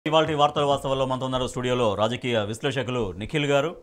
ఇవాళ వార్తల వాస్తవాల్లో మనతో ఉన్నారు స్టూడియోలో రాజకీయ విశ్లేషకులు Nikhil garu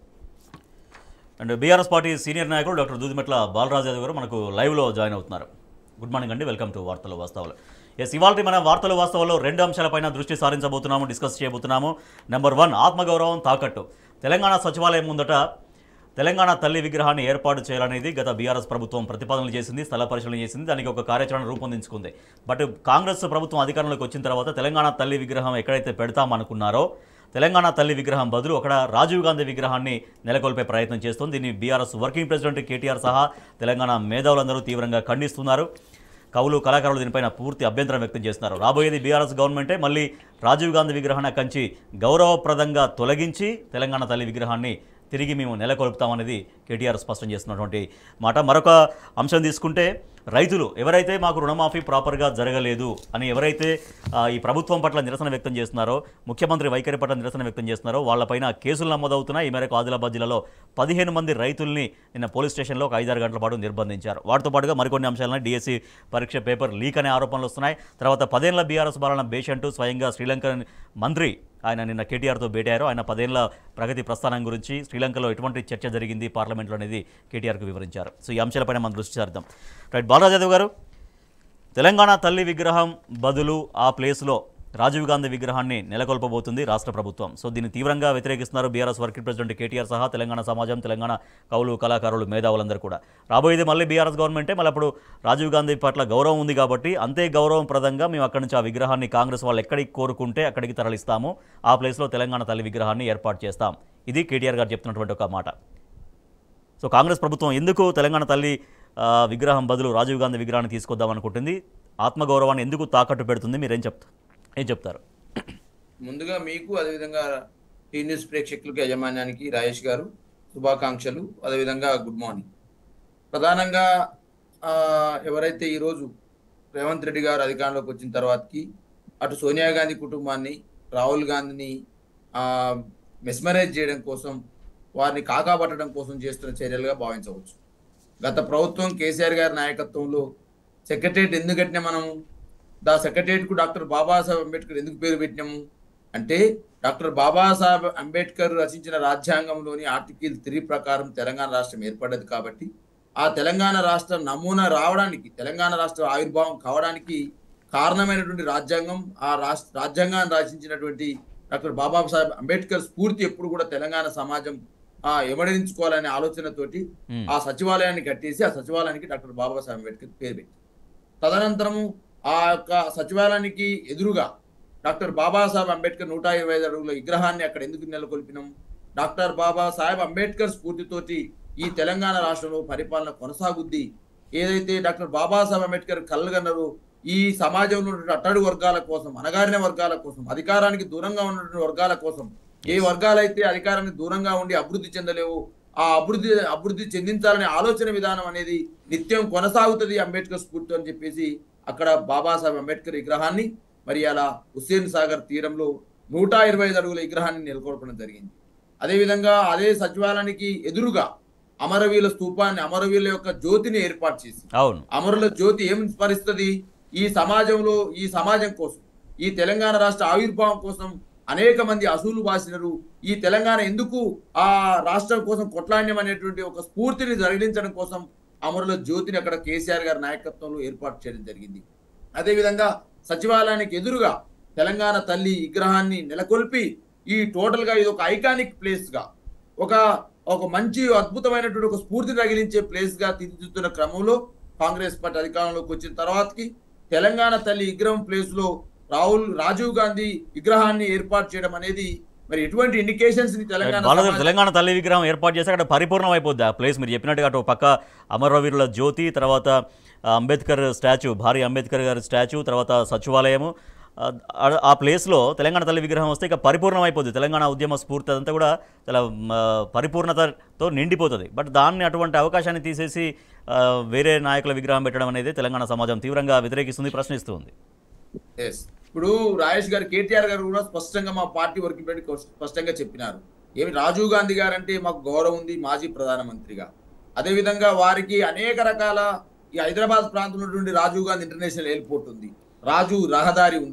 and BRS party senior నాయకులు డాక్టర్ దూదిమెట్ల బాలరాజు యాదవ్ గారు మనకు లైవ్లో జాయిన్ అవుతున్నారు గుడ్ మార్నింగ్ అండి వెల్కమ్ టు వార్తల వాస్తవాలు ఎస్ ఇవాళ మన వార్తల వాస్తవాల్లో రెండు అంశాలపైన దృష్టి సారించబోతున్నాము డిస్కస్ చేయబోతున్నాము నెంబర్ వన్ ఆత్మగౌరవం తాకట్టు తెలంగాణ సచివాలయం ముందట తెలంగాణ తల్లి విగ్రహాన్ని ఏర్పాటు చేయాలనేది గత బీఆర్ఎస్ ప్రభుత్వం ప్రతిపాదనలు చేసింది స్థల పరిశీలన చేసింది దానికి ఒక కార్యాచరణ రూపొందించుకుంది బట్ కాంగ్రెస్ ప్రభుత్వం అధికారంలోకి వచ్చిన తర్వాత తెలంగాణ తల్లి విగ్రహం ఎక్కడైతే పెడతామనుకున్నారో తెలంగాణ తల్లి విగ్రహం బదులు అక్కడ రాజీవ్ గాంధీ విగ్రహాన్ని నెలకొల్పే ప్రయత్నం చేస్తుంది దీన్ని బీఆర్ఎస్ వర్కింగ్ ప్రెసిడెంట్ కేటీఆర్ సహా తెలంగాణ మేధావులందరూ తీవ్రంగా ఖండిస్తున్నారు కవులు కళాకారులు దీనిపైన పూర్తి అభ్యంతరం వ్యక్తం చేస్తున్నారు రాబోయేది బీఆర్ఎస్ గవర్నమెంటే మళ్ళీ రాజీవ్ గాంధీ విగ్రహాన్ని కంచి గౌరవప్రదంగా తొలగించి తెలంగాణ తల్లి విగ్రహాన్ని తిరిగి మేము నెలకొల్పుతామనేది కేటీఆర్ స్పష్టం చేస్తున్నటువంటి మాట మరొక అంశం తీసుకుంటే రైతులు ఎవరైతే మాకు రుణమాఫీ ప్రాపర్గా జరగలేదు అని ఎవరైతే ఆ, ఈ ప్రభుత్వం పట్ల నిరసన వ్యక్తం చేస్తున్నారో ముఖ్యమంత్రి వైఖరి పట్ల నిరసన వ్యక్తం చేస్తున్నారో వాళ్ళపైన కేసులు నమోదవుతున్నాయి ఈ మేరకు ఆదిలాబాద్ జిల్లాలో పదిహేను మంది రైతుల్ని నిన్న పోలీస్ స్టేషన్లో ఒక ఐదారు గంటల పాటు నిర్బంధించారు వాటితో పాటుగా మరికొన్ని అంశాలను డిఎస్సి పరీక్ష పేపర్ లీక్ అనే ఆరోపణలు వస్తున్నాయి తర్వాత పదేళ్ల బీఆర్ఎస్ బాలన బేషంటూ స్వయంగా శ్రీలంక మంత్రి ఆయన నిన్న కేటీఆర్తో భేటారు ఆయన పదేళ్ల ప్రగతి ప్రస్థానం గురించి శ్రీలంకలో ఎటువంటి చర్చ జరిగింది పార్లమెంట్లో అనేది కేటీఆర్కు వివరించారు సో ఈ అంశాలపైన మనం దృష్టి సారిద్దాం రైట్ బాలరాజ్ యాదవ్ గారు తెలంగాణ తల్లి విగ్రహం బదులు ఆ ప్లేస్లో రాజీవ్ గాంధీ విగ్రహాన్ని నెలకొల్పబోతుంది రాష్ట్ర ప్రభుత్వం సో దీన్ని తీవ్రంగా వ్యతిరేకిస్తున్నారు బీఆర్ఎస్ వర్కింగ్ ప్రెసిడెంట్ కేటీఆర్ సహా తెలంగాణ సమాజం తెలంగాణ కవులు కళాకారులు మేధావులందరూ కూడా రాబోయేది మళ్ళీ బీఆర్ఎస్ గవర్నమెంటే మళ్ళీ అప్పుడు రాజీవ్ గాంధీ పట్ల గౌరవం ఉంది కాబట్టి అంతే గౌరవప్రదంగా మేము అక్కడి నుంచి ఆ విగ్రహాన్ని కాంగ్రెస్ వాళ్ళు ఎక్కడికి కోరుకుంటే అక్కడికి తరలిస్తాము ఆ ప్లేస్లో తెలంగాణ తల్లి విగ్రహాన్ని ఏర్పాటు చేస్తాం ఇది కేటీఆర్ గారు చెప్తున్నటువంటి ఒక మాట సో కాంగ్రెస్ ప్రభుత్వం ఎందుకు తెలంగాణ తల్లి ఆ, విగ్రహం బదులు రాజీవ్ గాంధీ విగ్రహాన్ని తీసుకొద్దాం అనుకుంటుంది ఆత్మగౌరవాన్ని ఎందుకు తాకట్టు పెడుతుంది మీరేం చెప్తారు ఏం చెప్తారు ముందుగా మీకు అదేవిధంగా టీ న్యూస్ ప్రేక్షకులకు యజమాన్యానికి రాజేష్ గారు శుభాకాంక్షలు అదేవిధంగా గుడ్ మార్నింగ్ ప్రధానంగా ఆ, ఎవరైతే ఈరోజు రేవంత్ రెడ్డి గారు అధికారంలోకి వచ్చిన తర్వాతకి అటు సోనియా గాంధీ కుటుంబాన్ని రాహుల్ గాంధీని మెస్మరైజ్ చేయడం కోసం వారిని కాకాపట్టడం కోసం చేస్తున్న చర్యలుగా భావించవచ్చు గత ప్రభుత్వం కేసీఆర్ గారి నాయకత్వంలో సెక్రటరియట్ ఎందుకు కట్టినా మనం దా సెక్రటరియట్కు డాక్టర్ బాబాసాహెబ్ అంబేద్కర్ ఎందుకు పేరు పెట్టినాము అంటే డాక్టర్ బాబాసాహెబ్ అంబేద్కర్ రచించిన రాజ్యాంగంలోని ఆర్టికల్ త్రీ ప్రకారం తెలంగాణ రాష్ట్రం ఏర్పడ్డది కాబట్టి ఆ తెలంగాణ రాష్ట్రం నమూనా రావడానికి తెలంగాణ రాష్ట్ర ఆవిర్భావం కావడానికి కారణమైనటువంటి రాజ్యాంగం ఆ రాష్ట్ర రాజ్యాంగాన్ని రచించినటువంటి డాక్టర్ బాబాసాహెబ్ అంబేద్కర్ స్ఫూర్తి ఎప్పుడు కూడా తెలంగాణ సమాజం ఆ ఎమడించుకోవాలనే ఆలోచనతోటి మ్మ్. ఆ సచివాలయాన్ని కట్టేసి ఆ సచివాలయానికి డాక్టర్ బాబాసాహెబ్ అంబేద్కర్ పేరు పెట్టి తదనంతరము ఆ యొక్క సచివాలయానికి ఎదురుగా డాక్టర్ బాబాసాహెబ్ అంబేద్కర్ నూట ఇరవై ఐదు అడుగుల విగ్రహాన్ని అక్కడ ఎందుకు నెలకొల్పినాం డాక్టర్ బాబాసాహెబ్ అంబేద్కర్ స్ఫూర్తితోటి ఈ తెలంగాణ రాష్ట్రంలో పరిపాలన కొనసాగుద్ది ఏదైతే డాక్టర్ బాబాసాహెబ్ అంబేద్కర్ కలగన్నారు ఈ సమాజంలో ఉన్నటువంటి అట్టడుగు వర్గాల కోసం అనగారిన వర్గాల కోసం అధికారానికి దూరంగా ఉన్నటువంటి వర్గాల కోసం ఏ వర్గాలైతే అధికారానికి దూరంగా ఉండి అభివృద్ధి చెందలేవు ఆ అభివృద్ధి అభివృద్ధి చెందించాలనే ఆలోచన విధానం అనేది నిత్యం కొనసాగుతుంది అంబేద్కర్ స్ఫూర్తి అని చెప్పేసి అక్కడ బాబాసాహెబ్ అంబేద్కర్ విగ్రహాన్ని మరి అలా హుస్సేన్ సాగర్ తీరంలో నూట ఇరవై ఐదు అడుగుల విగ్రహాన్ని నెలకొల్పడం జరిగింది అదేవిధంగా అదే సచివాలయానికి ఎదురుగా అమరవీల స్తూపాన్ని అమరవీల యొక్క జ్యోతిని ఏర్పాటు చేసి అవును అమరుల జ్యోతి ఏం స్మరిస్తుంది ఈ సమాజంలో ఈ సమాజం కోసం ఈ తెలంగాణ రాష్ట్ర ఆవిర్భావం కోసం అనేక మంది అసూలు బాసినరు ఈ తెలంగాణ ఎందుకు ఆ రాష్ట్రం కోసం కొట్లాడ్యం అనేటువంటి ఒక స్ఫూర్తిని జరిగించడం కోసం అమరుల జ్యోతిని అక్కడ కేసీఆర్ గారి నాయకత్వంలో ఏర్పాటు చేయడం జరిగింది అదేవిధంగా సచివాలయానికి ఎదురుగా తెలంగాణ తల్లి విగ్రహాన్ని నెలకొల్పి ఈ టోటల్ గా ఇది ఒక ఐకానిక్ ప్లేస్ గా ఒక ఒక మంచి అద్భుతమైనటువంటి ఒక స్ఫూర్తిని రగిలించే ప్లేస్ గా తీర్చిదిద్దుతున్న క్రమంలో కాంగ్రెస్ పార్టీ అధికారంలోకి వచ్చిన తర్వాతకి తెలంగాణ తల్లి విగ్రహం ప్లేస్ లో రాహుల్ రాజీవ్ గాంధీ విగ్రహాన్ని ఏర్పాటు చేయడం అనేది మరి ఎటువంటి ఇండికేషన్స్ ని తెలంగాణ బాలరాజు సమాజం- తెలంగాణ తల్లి విగ్రహం ఏర్పాటు చేస్తే అక్కడ పరిపూర్ణం అయిపోద్ది ఆ ప్లేస్ మీరు చెప్పినట్టుగా అటు ఒక పక్క అమరవీరుల జ్యోతి తర్వాత ఆ, అంబేద్కర్ స్టాచ్యూ భారీ అంబేద్కర్ గారి స్టాచ్యూ తర్వాత సచివాలయము ఆ, ఆ- ఆ ప్లేస్లో తెలంగాణ తల్లి విగ్రహం వస్తే ఇక పరిపూర్ణం అయిపోద్ది తెలంగాణ ఉద్యమ స్ఫూర్తి అదంతా కూడా చాలా మ, పరిపూర్ణతతో నిండిపోతుంది బట్ దాన్ని అటువంటి అవకాశాన్ని తీసేసి ఆ, వేరే నాయకుల విగ్రహం పెట్టడం అనేది తెలంగాణ సమాజం తీవ్రంగా వ్యతిరేకిస్తుంది ప్రశ్నిస్తుంది Yes. ఇప్పుడు రాజేష్ గారు కేటీఆర్ గారు కూడా స్పష్టంగా మా పార్టీ వర్కింగ్ ప్రెసిడెంట్ స్పష్టంగా చెప్పినారు ఏమి రాజీవ్ గాంధీ గారు అంటే మాకు గౌరవం ఉంది మాజీ ప్రధానమంత్రిగా అదేవిధంగా వారికి అనేక రకాల ఈ హైదరాబాద్ ప్రాంతంలో ఉన్నటువంటి రాజీవ్ గాంధీ ఇంటర్నేషనల్ ఎయిర్పోర్ట్ ఉంది రాజు రహదారి ఉంది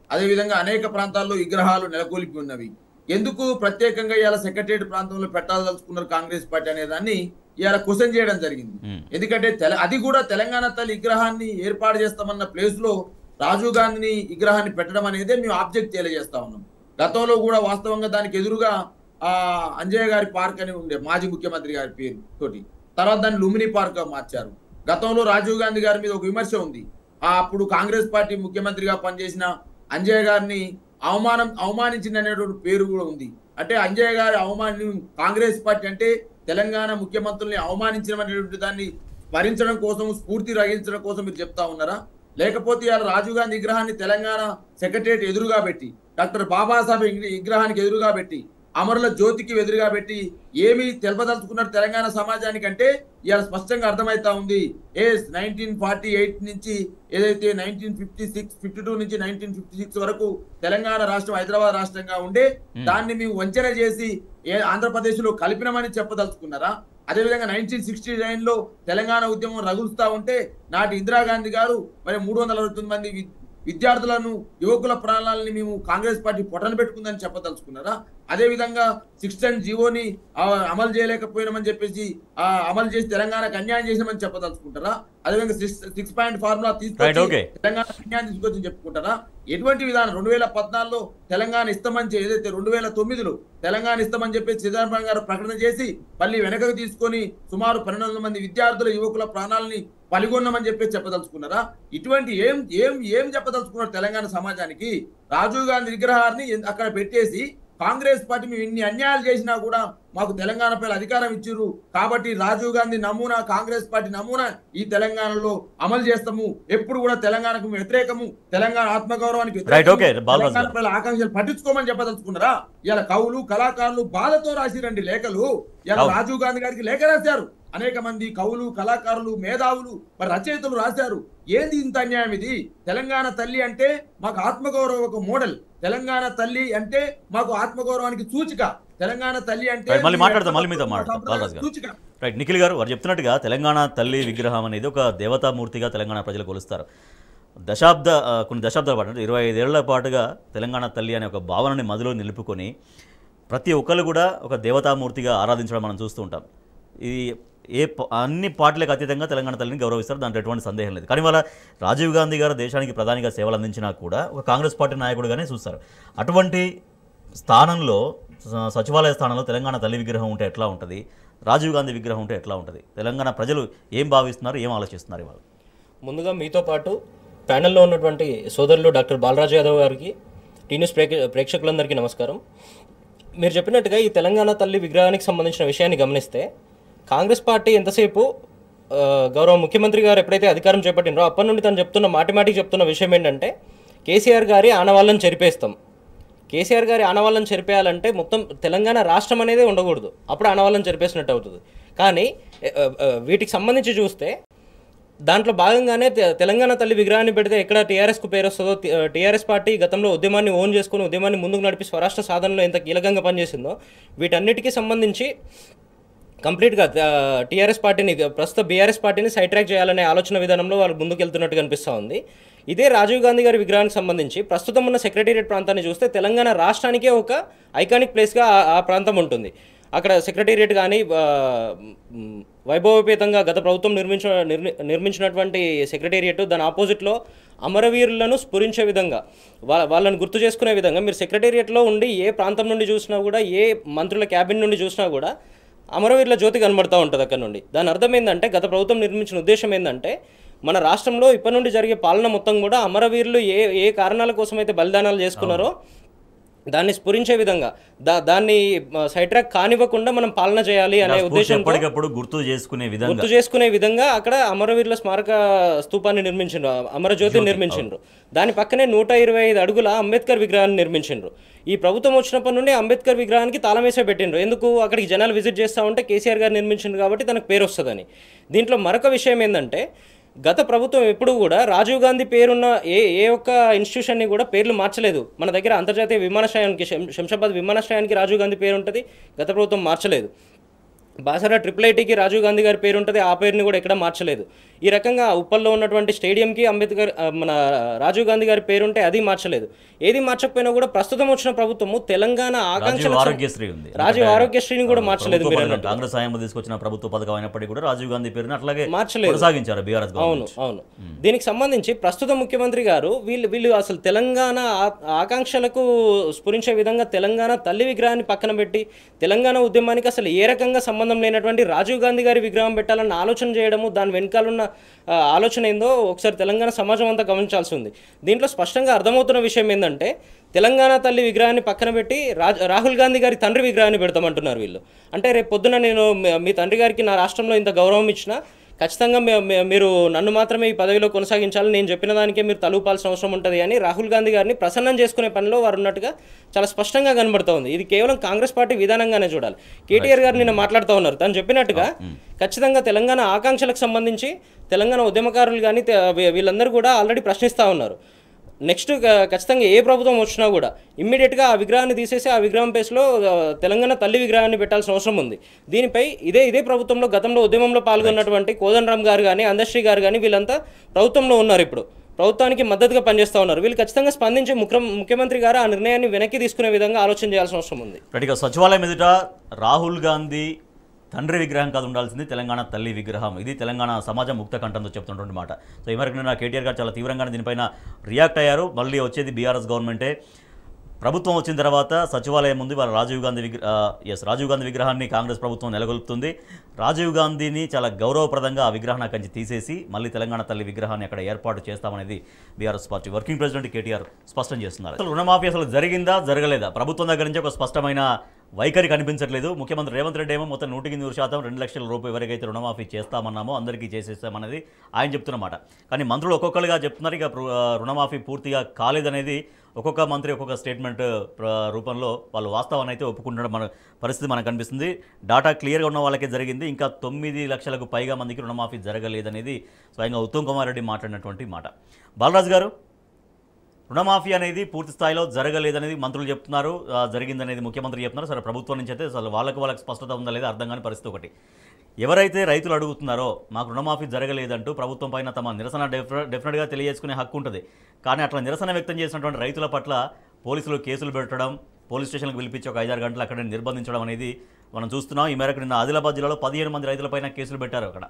అదేవిధంగా అనేక ప్రాంతాల్లో విగ్రహాలు నెలకొల్పి ఉన్నవి ఎందుకు ప్రత్యేకంగా ఇవాళ సెక్రటరియట్ ప్రాంతంలో పెట్టాల్సుకున్నారు కాంగ్రెస్ పార్టీ అనే దాన్ని ఇవాళ క్వశ్చన్ చేయడం జరిగింది ఉమ్. ఎందుకంటే తెల అది కూడా తెలంగాణ తల్లి విగ్రహాన్ని ఏర్పాటు చేస్తామన్న ప్లేస్ లో రాజీవ్ గాంధీని విగ్రహాన్ని పెట్టడం అనేది మేము ఆబ్జెక్ట్ తెలియజేస్తా ఉన్నాం గతంలో కూడా వాస్తవంగా దానికి ఎదురుగా ఆ అంజయ్య గారి పార్క్ అని ఉండే మాజీ ముఖ్యమంత్రి గారి పేరు తోటి తర్వాత దాన్ని లుమిని పార్క్ గా మార్చారు గతంలో రాజీవ్ గాంధీ గారి మీద ఒక విమర్శ ఉంది ఆ అప్పుడు కాంగ్రెస్ పార్టీ ముఖ్యమంత్రిగా పనిచేసిన అంజయ్య గారిని అవమానం అవమానించిన అనేటువంటి పేరు కూడా ఉంది అంటే అంజయ్య గారి అవమానం కాంగ్రెస్ పార్టీ అంటే తెలంగాణ ముఖ్యమంత్రుల్ని అవమానించడం అనేటువంటి దాన్ని భరించడం కోసం స్ఫూర్తి రగించడం కోసం మీరు చెప్తా ఉన్నారా లేకపోతే ఇవాళ రాజీవ్ గాంధీ విగ్రహాన్ని తెలంగాణ సెక్రటరియట్ ఎదురుగా పెట్టి డాక్టర్ బాబాసాహెబ్ విగ్ర- విగ్రహానికి ఎదురుగా పెట్టి అమరుల జ్యోతికి ఎదురుగా పెట్టి ఏమి తెలపదలుచుకున్నారు తెలంగాణ సమాజానికి అంటే ఇవాళ స్పష్టంగా అర్థమైతా ఉంది ఏ నైన్టీన్ ఫార్టీ ఎయిట్ నుంచి ఏదైతే nineteen fifty six fifty two నుంచి నైన్టీన్ ఫిఫ్టీ సిక్స్ వరకు తెలంగాణ రాష్ట్రం హైదరాబాద్ రాష్ట్రంగా ఉండే దాన్ని మేము వంచన చేసి ఏ ఆంధ్రప్రదేశ్ లో కలిపినమని చెప్పదలుచుకున్నారా అదేవిధంగా నైన్టీన్ సిక్స్టీ నైన్ లో తెలంగాణ ఉద్యమం రగులుస్తా ఉంటే నాటి ఇందిరాగాంధీ గారు మరి మూడు వందల అరవై తొమ్మిది మంది వి- విద్యార్థులను యువకుల ప్రాణాలని మేము కాంగ్రెస్ పార్టీ పొట్టన పెట్టుకుందని చెప్పదలుచుకున్నారా అదే విధంగా సిక్స్ టెన్ జీవోని ఆ, అమలు చేయలేకపోయినామని చెప్పేసి ఆ అమలు చేసి తెలంగాణకు అన్యాయం చేసినామని చెప్పదలుచుకుంటారా అదేవిధంగా six six point formula Right, తీసుకొచ్చి okay. తెలంగాణ అన్యాయం తీసుకొచ్చి చెప్పుకుంటారా ఎటువంటి విధానం రెండు వేల పద్నాలుగులో తెలంగాణ ఇస్తామని చె- ఏదైతే రెండు వేల తొమ్మిదిలో తెలంగాణ ఇస్తామని చెప్పి చిదంబరం గారు ప్రకటన చేసి మళ్ళీ వెనకకు తీసుకొని సుమారు పన్నెండు వందల మంది విద్యార్థుల యువకుల ప్రాణాలని పలిగొన్నామని చెప్పి చెప్పదలుచుకున్నారా ఇటువంటి ఏం ఏం ఏం చెప్పదలుచుకున్నారు తెలంగాణ సమాజానికి రాజీవ్ గాంధీ విగ్రహాన్ని ఎన్- అక్కడ పెట్టేసి కాంగ్రెస్ పార్టీ మేము ఇన్ని అన్యాయాలు చేసినా కూడా మాకు తెలంగాణ పైన అధికారం ఇచ్చిర్రు కాబట్టి రాజీవ్ గాంధీ నమూనా కాంగ్రెస్ పార్టీ నమూనా ఈ తెలంగాణలో అమలు చేస్తాము ఎప్పుడు కూడా తెలంగాణకు వ్యతిరేకము తెలంగాణ ఆత్మగౌరవానికి Right, okay. బాలరాజు తెలంగాణ ప్రజల ఆకాంక్షలు పట్టించుకోమని చెప్పదలుచుకున్నారా ఇలా కవులు కళాకారులు బాధతో రాసిరండి లేఖలు ఇలా అవును. రాజీవ్ గాంధీ గారికి లేఖ రాశారు అనేక మంది కవులు కళాకారులు మేధావులు మరి రచయితలు రాశారు ఏంది ఇంత అన్యాయం ఇది తెలంగాణ తల్లి అంటే మాకు ఆత్మగౌరవ ఒక మోడల్ తెలంగాణ తల్లి అంటే మాకు ఆత్మగౌరవానికి సూచిక తెలంగాణ తల్లి అంటే Right, మళ్ళీ మాట్లాడదాం, మళ్ళీ మీతో మాట్లాడదాం, సంప్రదాయ బాలరాజు గారు. సూచిక రైట్ నిఖిల్ గారు వారు చెప్తున్నట్టుగా తెలంగాణ తల్లి విగ్రహం అనేది ఒక దేవతామూర్తిగా తెలంగాణ ప్రజలు కొలుస్తారు దశాబ్ద ఆ, కొన్ని దశాబ్దాల పాటు అంటే ఇరవై ఐదేళ్ల పాటుగా తెలంగాణ తల్లి అనే ఒక భావనని మదిలో నిలుపుకొని ప్రతి ఒక్కరు కూడా ఒక దేవతామూర్తిగా ఆరాధించడం మనం చూస్తూ ఉంటాం ఇది ఏ ప- అన్ని పార్టీలకు అతీతంగా తెలంగాణ తల్లిని గౌరవిస్తారు దాంట్లో ఎటువంటి సందేహం లేదు కానీ వాళ్ళ రాజీవ్ గాంధీ గారు దేశానికి ప్రధానిగా సేవలు అందించినా కూడా ఒక కాంగ్రెస్ పార్టీ నాయకుడుగానే చూస్తారు అటువంటి స్థానంలో స- సచివాలయ స్థానంలో తెలంగాణ తల్లి విగ్రహం ఉంటే ఎట్లా ఉంటుంది రాజీవ్ గాంధీ విగ్రహం ఉంటే ఎట్లా ఉంటుంది తెలంగాణ ప్రజలు ఏం భావిస్తున్నారు ఏం ఆలోచిస్తున్నారు ఇవాళ ముందుగా మీతో పాటు ప్యానెల్లో ఉన్నటువంటి సోదరులు డాక్టర్ బాలరాజు యాదవ్ గారికి టీ న్యూస్ ప్రేక్ష ప్రేక్షకులందరికీ నమస్కారం మీరు చెప్పినట్టుగా ఈ తెలంగాణ తల్లి విగ్రహానికి సంబంధించిన విషయాన్ని గమనిస్తే కాంగ్రెస్ పార్టీ ఎంతసేపు ఆ, గౌరవ ముఖ్యమంత్రి గారు ఎప్పుడైతే అధికారం చేపట్టినరో అప్పటి నుండి తను చెప్తున్న మాటి మాటికి చెప్తున్న విషయం ఏంటంటే కేసీఆర్ గారి ఆనవాళ్ళని చెరిపేస్తాం కేసీఆర్ గారి ఆనవాళ్ళని చెరిపేయాలంటే మొత్తం తెలంగాణ రాష్ట్రం అనేది ఉండకూడదు అప్పుడు ఆనవాళ్ళని చెరిపేసినట్టు అవుతుంది కానీ ఎ, ఆ, ఆ, వీటికి సంబంధించి చూస్తే దాంట్లో భాగంగానే తె- తెలంగాణ తల్లి విగ్రహాన్ని పెడితే ఎక్కడ టీఆర్ఎస్కు పేరు వస్తుందో టీఆర్ఎస్ పార్టీ గతంలో ఉద్యమాన్ని ఓన్ చేసుకుని ఉద్యమాన్ని ముందుకు నడిపి స్వరాష్ట్ర సాధనలో ఎంత కీలకంగా పనిచేసిందో వీటన్నిటికీ సంబంధించి కంప్లీట్గా టీఆర్ఎస్ పార్టీని ప్రస్తుత బీఆర్ఎస్ పార్టీని సైడ్ ట్రాక్ చేయాలనే ఆలోచన విధానంలో వాళ్ళు ముందుకు వెళ్తున్నట్టు కనిపిస్తూ ఉంది ఇదే రాజీవ్ గాంధీ గారి విగ్రహానికి సంబంధించి ప్రస్తుతం ఉన్న సెక్రటేరియట్ ప్రాంతాన్ని చూస్తే తెలంగాణ రాష్ట్రానికే ఒక ఐకానిక్ ప్లేస్గా ఆ- ఆ ప్రాంతం ఉంటుంది అక్కడ సెక్రటేరియట్ కానీ ఆ, మ్, వైభవోపేతంగా గత ప్రభుత్వం నిర్మించిన నిర్మి నిర్మించినటువంటి సెక్రటేరియట్ దాని ఆపోజిట్లో అమరవీరులను స్ఫురించే విధంగా వా వాళ్ళని గుర్తు చేసుకునే విధంగా మీరు సెక్రటేరియట్లో ఉండి ఏ ప్రాంతం నుండి చూసినా కూడా ఏ మంత్రుల క్యాబిన్ నుండి చూసినా కూడా అమరవీరుల జ్యోతి కనబడతా ఉంటుంది అక్కడ నుండి దాని అర్థం ఏంటంటే గత ప్రభుత్వం నిర్మించిన ఉద్దేశం ఏంటంటే మన రాష్ట్రంలో ఇప్పటి నుండి జరిగే పాలన మొత్తం కూడా అమరవీరులు ఏ ఏ కారణాల కోసం అయితే బలిదానాలు చేసుకున్నారో దాన్ని స్ఫురించే విధంగా దా దాన్ని సైడ్ ట్రాక్ కానివ్వకుండా మనం పాలన చేయాలి అనే స్ఫూర్తి ఉద్దేశంతో ఎప్పటికప్పుడు గుర్తు చేసుకునే విధంగా గుర్తు చేసుకునే విధంగా అక్కడ అమరవీరుల స్మారక స్తూపాన్ని నిర్మించిండ్రు అమరజ్యోతి నిర్మించిండ్రు దాని పక్కనే నూట ఇరవై ఐదు అడుగుల అంబేద్కర్ విగ్రహాన్ని నిర్మించిండ్రు ఈ ప్రభుత్వం వచ్చినప్పటి నుండి అంబేద్కర్ విగ్రహానికి తాళమేసే పెట్టిండ్రు ఎందుకు అక్కడికి జనాలు విజిట్ చేస్తూ ఉంటే కేసీఆర్ గారు నిర్మించిండ్రు కాబట్టి తనకు పేరు వస్తుందని దీంట్లో మరొక విషయం ఏంటంటే గత ప్రభుత్వం ఎప్పుడు కూడా రాజీవ్ గాంధీ పేరున్న ఏ ఏ ఒక్క ఇన్స్టిట్యూషన్ని కూడా పేర్లు మార్చలేదు మన దగ్గర అంతర్జాతీయ విమానాశ్రయానికి శం- శంషాబాద్ విమానాశ్రయానికి రాజీవ్ గాంధీ పేరు ఉంటుంది గత ప్రభుత్వం మార్చలేదు బాసరా ట్రిపుల్ ఐటీకి రాజీవ్ గాంధీ గారి పేరు ఉంటుంది ఆ పేరుని కూడా ఎక్కడ మార్చలేదు ఈ రకంగా ఉప్పల్లో ఉన్నటువంటి స్టేడియంకి అంబేద్కర్ ఆ, మన రాజీవ్ గాంధీ గారి పేరుంటే అది మార్చలేదు ఏది మార్చకపోయినా కూడా ప్రస్తుతం వచ్చిన ప్రభుత్వము తెలంగాణ రాజీవ్ ఆకాంక్షలకు సం- ఆరోగ్యశ్రీ ఉంది రాజీవ్ ఎందుకంటే ఆరోగ్యశ్రీని కూడా మార్చలేదు ప్రభుత్వ మీరు పథకం, అన్నట్టు. కాంగ్రెస్ హయాంలో తీసుకొచ్చిన ప్రభుత్వ పథకం అయినప్పటికీ కూడా రాజీవ్ గాంధీ పేరుని అట్లాగే మార్చలేదు. కొనసాగించారు బీఆర్ఎస్ అవును గవర్నమెంట్ అవును దీనికి సంబంధించి ప్రస్తుత ముఖ్యమంత్రి గారు వీళ్ళు వీళ్ళు అసలు తెలంగాణ ఆ- ఆకాంక్షలకు స్ఫురించే విధంగా తెలంగాణ తల్లి విగ్రహాన్ని పక్కన పెట్టి తెలంగాణ ఉద్యమానికి అసలు ఏ రకంగా సంబంధం లేనటువంటి రాజీవ్ గాంధీ గారి విగ్రహం పెట్టాలన్న ఆలోచన చేయడము దాని వెనకాల ఉన్న ఆ, ఆలోచన ఏందో ఒకసారి తెలంగాణ సమాజం అంతా గమనించాల్సి ఉంది దీంట్లో స్పష్టంగా అర్థమవుతున్న విషయం ఏంటంటే తెలంగాణ తల్లి విగ్రహాన్ని పక్కన పెట్టి రాజ్ రాహుల్ గాంధీ గారి తండ్రి విగ్రహాన్ని పెడతామంటున్నారు వీళ్ళు అంటే రేపు పొద్దున నేను మీ- మీ తండ్రి గారికి నా రాష్ట్రంలో ఇంత గౌరవం ఇచ్చినా ఖచ్చితంగా మే- మే- మీరు నన్ను మాత్రమే ఈ పదవిలో కొనసాగించాలని నేను చెప్పిన దానికే మీరు తలూపాల్సిన అవసరం ఉంటుంది అని రాహుల్ గాంధీ గారిని ప్రసన్నం చేసుకునే పనిలో వారు ఉన్నట్టుగా చాలా స్పష్టంగా కనబడుతూ ఉంది ఇది కేవలం కాంగ్రెస్ పార్టీ విధానంగానే చూడాలి కేటీఆర్ గారు నిన్న మాట్లాడుతూ ఉన్నారు తను చెప్పినట్టుగా ఖచ్చితంగా తెలంగాణ ఆకాంక్షలకు సంబంధించి తెలంగాణ ఉద్యమకారులు కానీ వీళ్ళందరూ కూడా ఆల్రెడీ ప్రశ్నిస్తూ ఉన్నారు నెక్స్ట్ క- ఖచ్చితంగా ఏ ప్రభుత్వం వచ్చినా కూడా ఇమ్మీడియట్గా ఆ విగ్రహాన్ని తీసేసి ఆ విగ్రహం ప్లేస్లో ఆ, తెలంగాణ తల్లి విగ్రహాన్ని పెట్టాల్సిన అవసరం ఉంది దీనిపై ఇదే ఇదే ప్రభుత్వంలో గతంలో ఉద్యమంలో పాల్గొన్నటువంటి కోదండరామ్ గారు కానీ అందశ్రీ గారు కానీ వీళ్ళంతా ప్రభుత్వంలో ఉన్నారు ఇప్పుడు ప్రభుత్వానికి మద్దతుగా పనిచేస్తూ ఉన్నారు వీళ్ళు ఖచ్చితంగా స్పందించి ముఖ్య ముఖ్యమంత్రి గారు ఆ నిర్ణయాన్ని వెనక్కి తీసుకునే విధంగా ఆలోచన చేయాల్సిన అవసరం ఉంది ఇక సచివాలయం ఎదుట రాహుల్ గాంధీ తండ్రి విగ్రహం కాదు ఉండాల్సింది తెలంగాణ తల్లి విగ్రహం ఇది తెలంగాణ సమాజం ముక్త కంఠంతో చెప్తున్నటువంటి మాట సో ఈ మేరకు నిన్న కేటీఆర్ గారు చాలా తీవ్రంగా దీనిపైన రియాక్ట్ అయ్యారు మళ్ళీ వచ్చేది బీఆర్ఎస్ గవర్నమెంటే ప్రభుత్వం వచ్చిన తర్వాత సచివాలయం ముందు వాళ్ళ రాజీవ్ గాంధీ విగ్ర ఎస్ రాజీవ్ గాంధీ విగ్రహాన్ని కాంగ్రెస్ ప్రభుత్వం నెలకొల్పుతుంది రాజీవ్ గాంధీని చాలా గౌరవప్రదంగా ఆ విగ్రహాన్ని అక్కడి నుంచి తీసేసి మళ్ళీ తెలంగాణ తల్లి విగ్రహాన్ని అక్కడ ఏర్పాటు చేస్తామనేది BRS party working president KTR స్పష్టం చేస్తున్నారు అసలు రుణమాఫీ అసలు జరిగిందా జరగలేదా ప్రభుత్వం దగ్గర నుంచి ఒక స్పష్టమైన వైఖరి కనిపించట్లేదు ముఖ్యమంత్రి రేవంత్ రెడ్డి ఏమో మొత్తం నూటికి నూరు శాతం రెండు లక్షల రూపాయలు ఎవరికైతే రుణమాఫీ చేస్తామన్నామో అందరికీ చేసేస్తామన్నది ఆయన చెప్తున్నమాట కానీ మంత్రులు ఒక్కొక్కరుగా చెప్తున్నారు ఇక రు- రుణమాఫీ పూర్తిగా కాలేదనేది ఒక్కొక్క మంత్రి ఒక్కొక్క స్టేట్మెంట్ ప్ర- రూపంలో వాళ్ళు వాస్తవాన్ని అయితే ఒప్పుకుంటున్న మన పరిస్థితి మనకు కనిపిస్తుంది డాటా క్లియర్గా ఉన్న వాళ్ళకే జరిగింది ఇంకా తొమ్మిది లక్షలకు పైగా మందికి రుణమాఫీ జరగలేదనేది స్వయంగా ఉత్తమ్ కుమార్ రెడ్డి మాట్లాడినటువంటి మాట బాలరాజు గారు రుణమాఫీ అనేది పూర్తి స్థాయిలో జరగలేదనేది మంత్రులు చెప్తున్నారు ఆ, జరిగిందనేది ముఖ్యమంత్రి చెప్తున్నారు సరే ప్రభుత్వం నుంచి అయితే అసలు వాళ్ళకి వాళ్ళకి స్పష్టత ఉందా లేదా అర్థం కాని పరిస్థితి ఒకటి ఎవరైతే రైతులు అడుగుతున్నారో మాకు రుణమాఫీ జరగలేదంటూ ప్రభుత్వం పైన తమ నిరసన డెఫినె డెఫినెట్గా తెలియజేసుకునే హక్కు ఉంటుంది కానీ అట్లా నిరసన వ్యక్తం చేసినటువంటి రైతుల పట్ల పోలీసులు కేసులు పెట్టడం పోలీస్ స్టేషన్కి పిలిపించి ఒక ఐదారు గంటలు అక్కడ నిర్బంధించడం అనేది మనం చూస్తున్నాం ఈ మేరకు నిన్న ఆదిలాబాద్ జిల్లాలో పదిహేను మంది రైతులపైన కేసులు పెట్టారు అక్కడ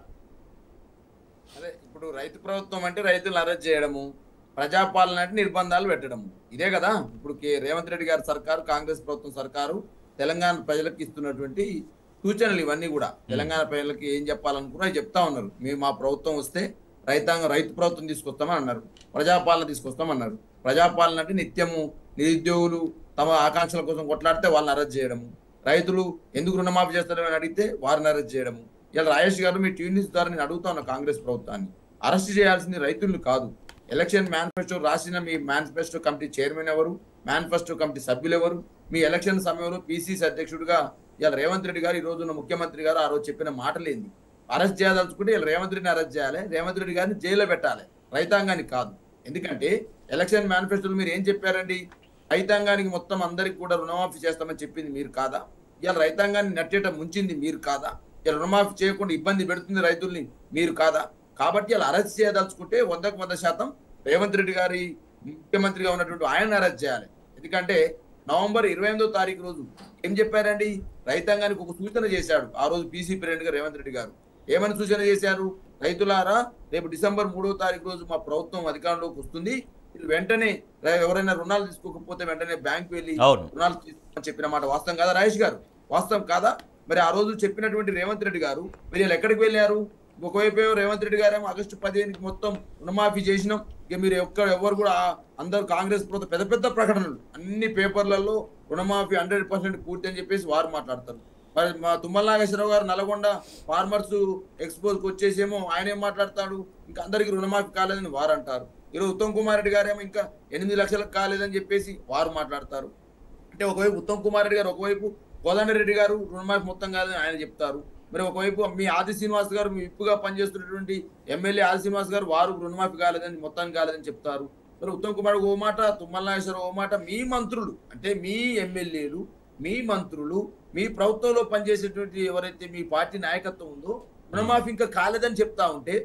అదే ఇప్పుడు రైతు ప్రభుత్వం అంటే రైతులను అరెస్ట్ చేయడము ప్రజాపాలన అంటే నిర్బంధాలు పెట్టడము ఇదే కదా ఇప్పుడు కే- రేవంత్ రెడ్డి గారి సర్కారు కాంగ్రెస్ ప్రభుత్వం సర్కారు తెలంగాణ ప్రజలకు ఇస్తున్నటువంటి సూచనలు ఇవన్నీ కూడా తెలంగాణ ప్రజలకి ఏం చెప్పాలనుకున్నా చెప్తా ఉన్నారు మేము మా ప్రభుత్వం వస్తే రైతాంగం రైతు ప్రభుత్వం తీసుకొస్తామని అన్నారు ప్రజాపాలన తీసుకొస్తామన్నారు ప్రజాపాలన అంటే నిత్యము నిరుద్యోగులు తమ ఆకాంక్షల కోసం కొట్లాడితే వాళ్ళని అరెస్ట్ చేయడము రైతులు ఎందుకు రుణమాఫీ చేస్తారని అడిగితే వారిని అరెస్ట్ చేయడము ఇలా రాజేష్ గారు మీ టీవీ న్యూస్ ద్వారా నేను అడుగుతా ఉన్నా కాంగ్రెస్ ప్రభుత్వాన్ని అరెస్ట్ చేయాల్సింది రైతులను కాదు ఎలక్షన్ మేనిఫెస్టో రాసిన మీ మేనిఫెస్టో కమిటీ చైర్మన్ ఎవరు మేనిఫెస్టో కమిటీ సభ్యులు ఎవరు మీ ఎలక్షన్ సమయంలో పిసిసి అధ్యక్షుడిగా ఇలా రేవంత్ రెడ్డి గారు ఈ రోజున్న ముఖ్యమంత్రి గారు ఆ రోజు చెప్పిన మాటలేంది అరెస్ట్ చేయదలుచుకుంటే ఇలా రేవంత్ రెడ్డిని అరెస్ట్ చేయాలి రేవంత్ రెడ్డి గారిని జైల్లో పెట్టాలి రైతాంగానికి కాదు ఎందుకంటే ఎలక్షన్ మేనిఫెస్టోలో మీరు ఏం చెప్పారండి రైతాంగానికి మొత్తం అందరికి కూడా రుణమాఫీ చేస్తామని చెప్పింది మీరు కాదా ఇలా రైతాంగాన్ని నట్టేట ముంచింది మీరు కాదా ఇలా రుణమాఫీ చేయకుండా ఇబ్బంది పెడుతుంది రైతుల్ని మీరు కాదా కాబట్టి ఇలా అరెస్ట్ చేయదలుచుకుంటే వందకు వంద శాతం రేవంత్ రెడ్డి గారి ముఖ్యమంత్రిగా ఉన్నటువంటి ఆయన అరెస్ట్ చేయాలి ఎందుకంటే నవంబర్ ఇరవై ఎనిమిదో తారీఖు రోజు ఏం చెప్పారండి రైతాంగానికి ఒక సూచన చేశాడు ఆ రోజు పీసీ ప్రెసిడెంట్ గా రేవంత్ రెడ్డి గారు ఏమని సూచన చేశారు రైతులారా రేపు డిసెంబర్ మూడో తారీఖు రోజు మా ప్రభుత్వం అధికారంలోకి వస్తుంది మీరు వెంటనే రై- ఎవరైనా రుణాలు తీసుకోకపోతే వెంటనే బ్యాంక్ వెళ్ళి అవును రుణాలు తీసుకోమని చెప్పిన మాట వాస్తవం కాదా రాజేష్ గారు వాస్తవం కాదా మరి ఆ రోజు చెప్పినటువంటి రేవంత్ రెడ్డి గారు మీరు వీళ్ళు ఎక్కడికి వెళ్ళారు ఒకవైపు ఏమో రేవంత్ రెడ్డి గారేమో ఆగస్టు పదిహేనుకి మొత్తం రుణమాఫీ చేసినాం ఇక మీరు ఎక్కడ ఎవరు కూడా ఆ- అందరూ కాంగ్రెస్ ప్రభుత్వం పెద్ద పెద్ద ప్రకటనలు అన్ని పేపర్లలో రుణమాఫీ హండ్రెడ్ పర్సెంట్ పూర్తి అని చెప్పేసి వారు మాట్లాడతారు మరి మా తుమ్మల నాగేశ్వరరావు గారు నల్గొండ ఫార్మర్స్ ఎక్స్పోజ్కి వచ్చేసేమో ఆయన ఏం మాట్లాడతాడు ఇంకా అందరికి రుణమాఫీ కాలేదని వారు అంటారు ఈరోజు ఉత్తమ్ కుమార్ రెడ్డి గారేమో ఇంకా ఎనిమిది లక్షలకు కాలేదని చెప్పేసి వారు మాట్లాడతారు అంటే ఒకవైపు ఉత్తమ్ కుమార్ రెడ్డి గారు ఒకవైపు కోదండరెడ్డి గారు రుణమాఫీ మొత్తం కాదని ఆయన చెప్తారు మరి ఒకవైపు మీ ఆది శ్రీనివాస్ గారు మీ విప్పుగా పనిచేస్తున్నటువంటి ఎమ్మెల్యే ఆది శ్రీనివాస్ గారు వారు రుణమాఫీ కాలేదని మొత్తానికి కాలేదని చెప్తారు మరి ఉత్తమ్ కుమార్ ఓ మాట తుమ్మల నాగేశ్వర ఓ మాట మీ మంత్రులు అంటే మీ ఎమ్మెల్యేలు మీ మంత్రులు మీ ప్రభుత్వంలో పనిచేసేటువంటి ఎవరైతే మీ పార్టీ నాయకత్వం ఉందో రుణమాఫీ ఇంకా కాలేదని చెప్తా ఉంటే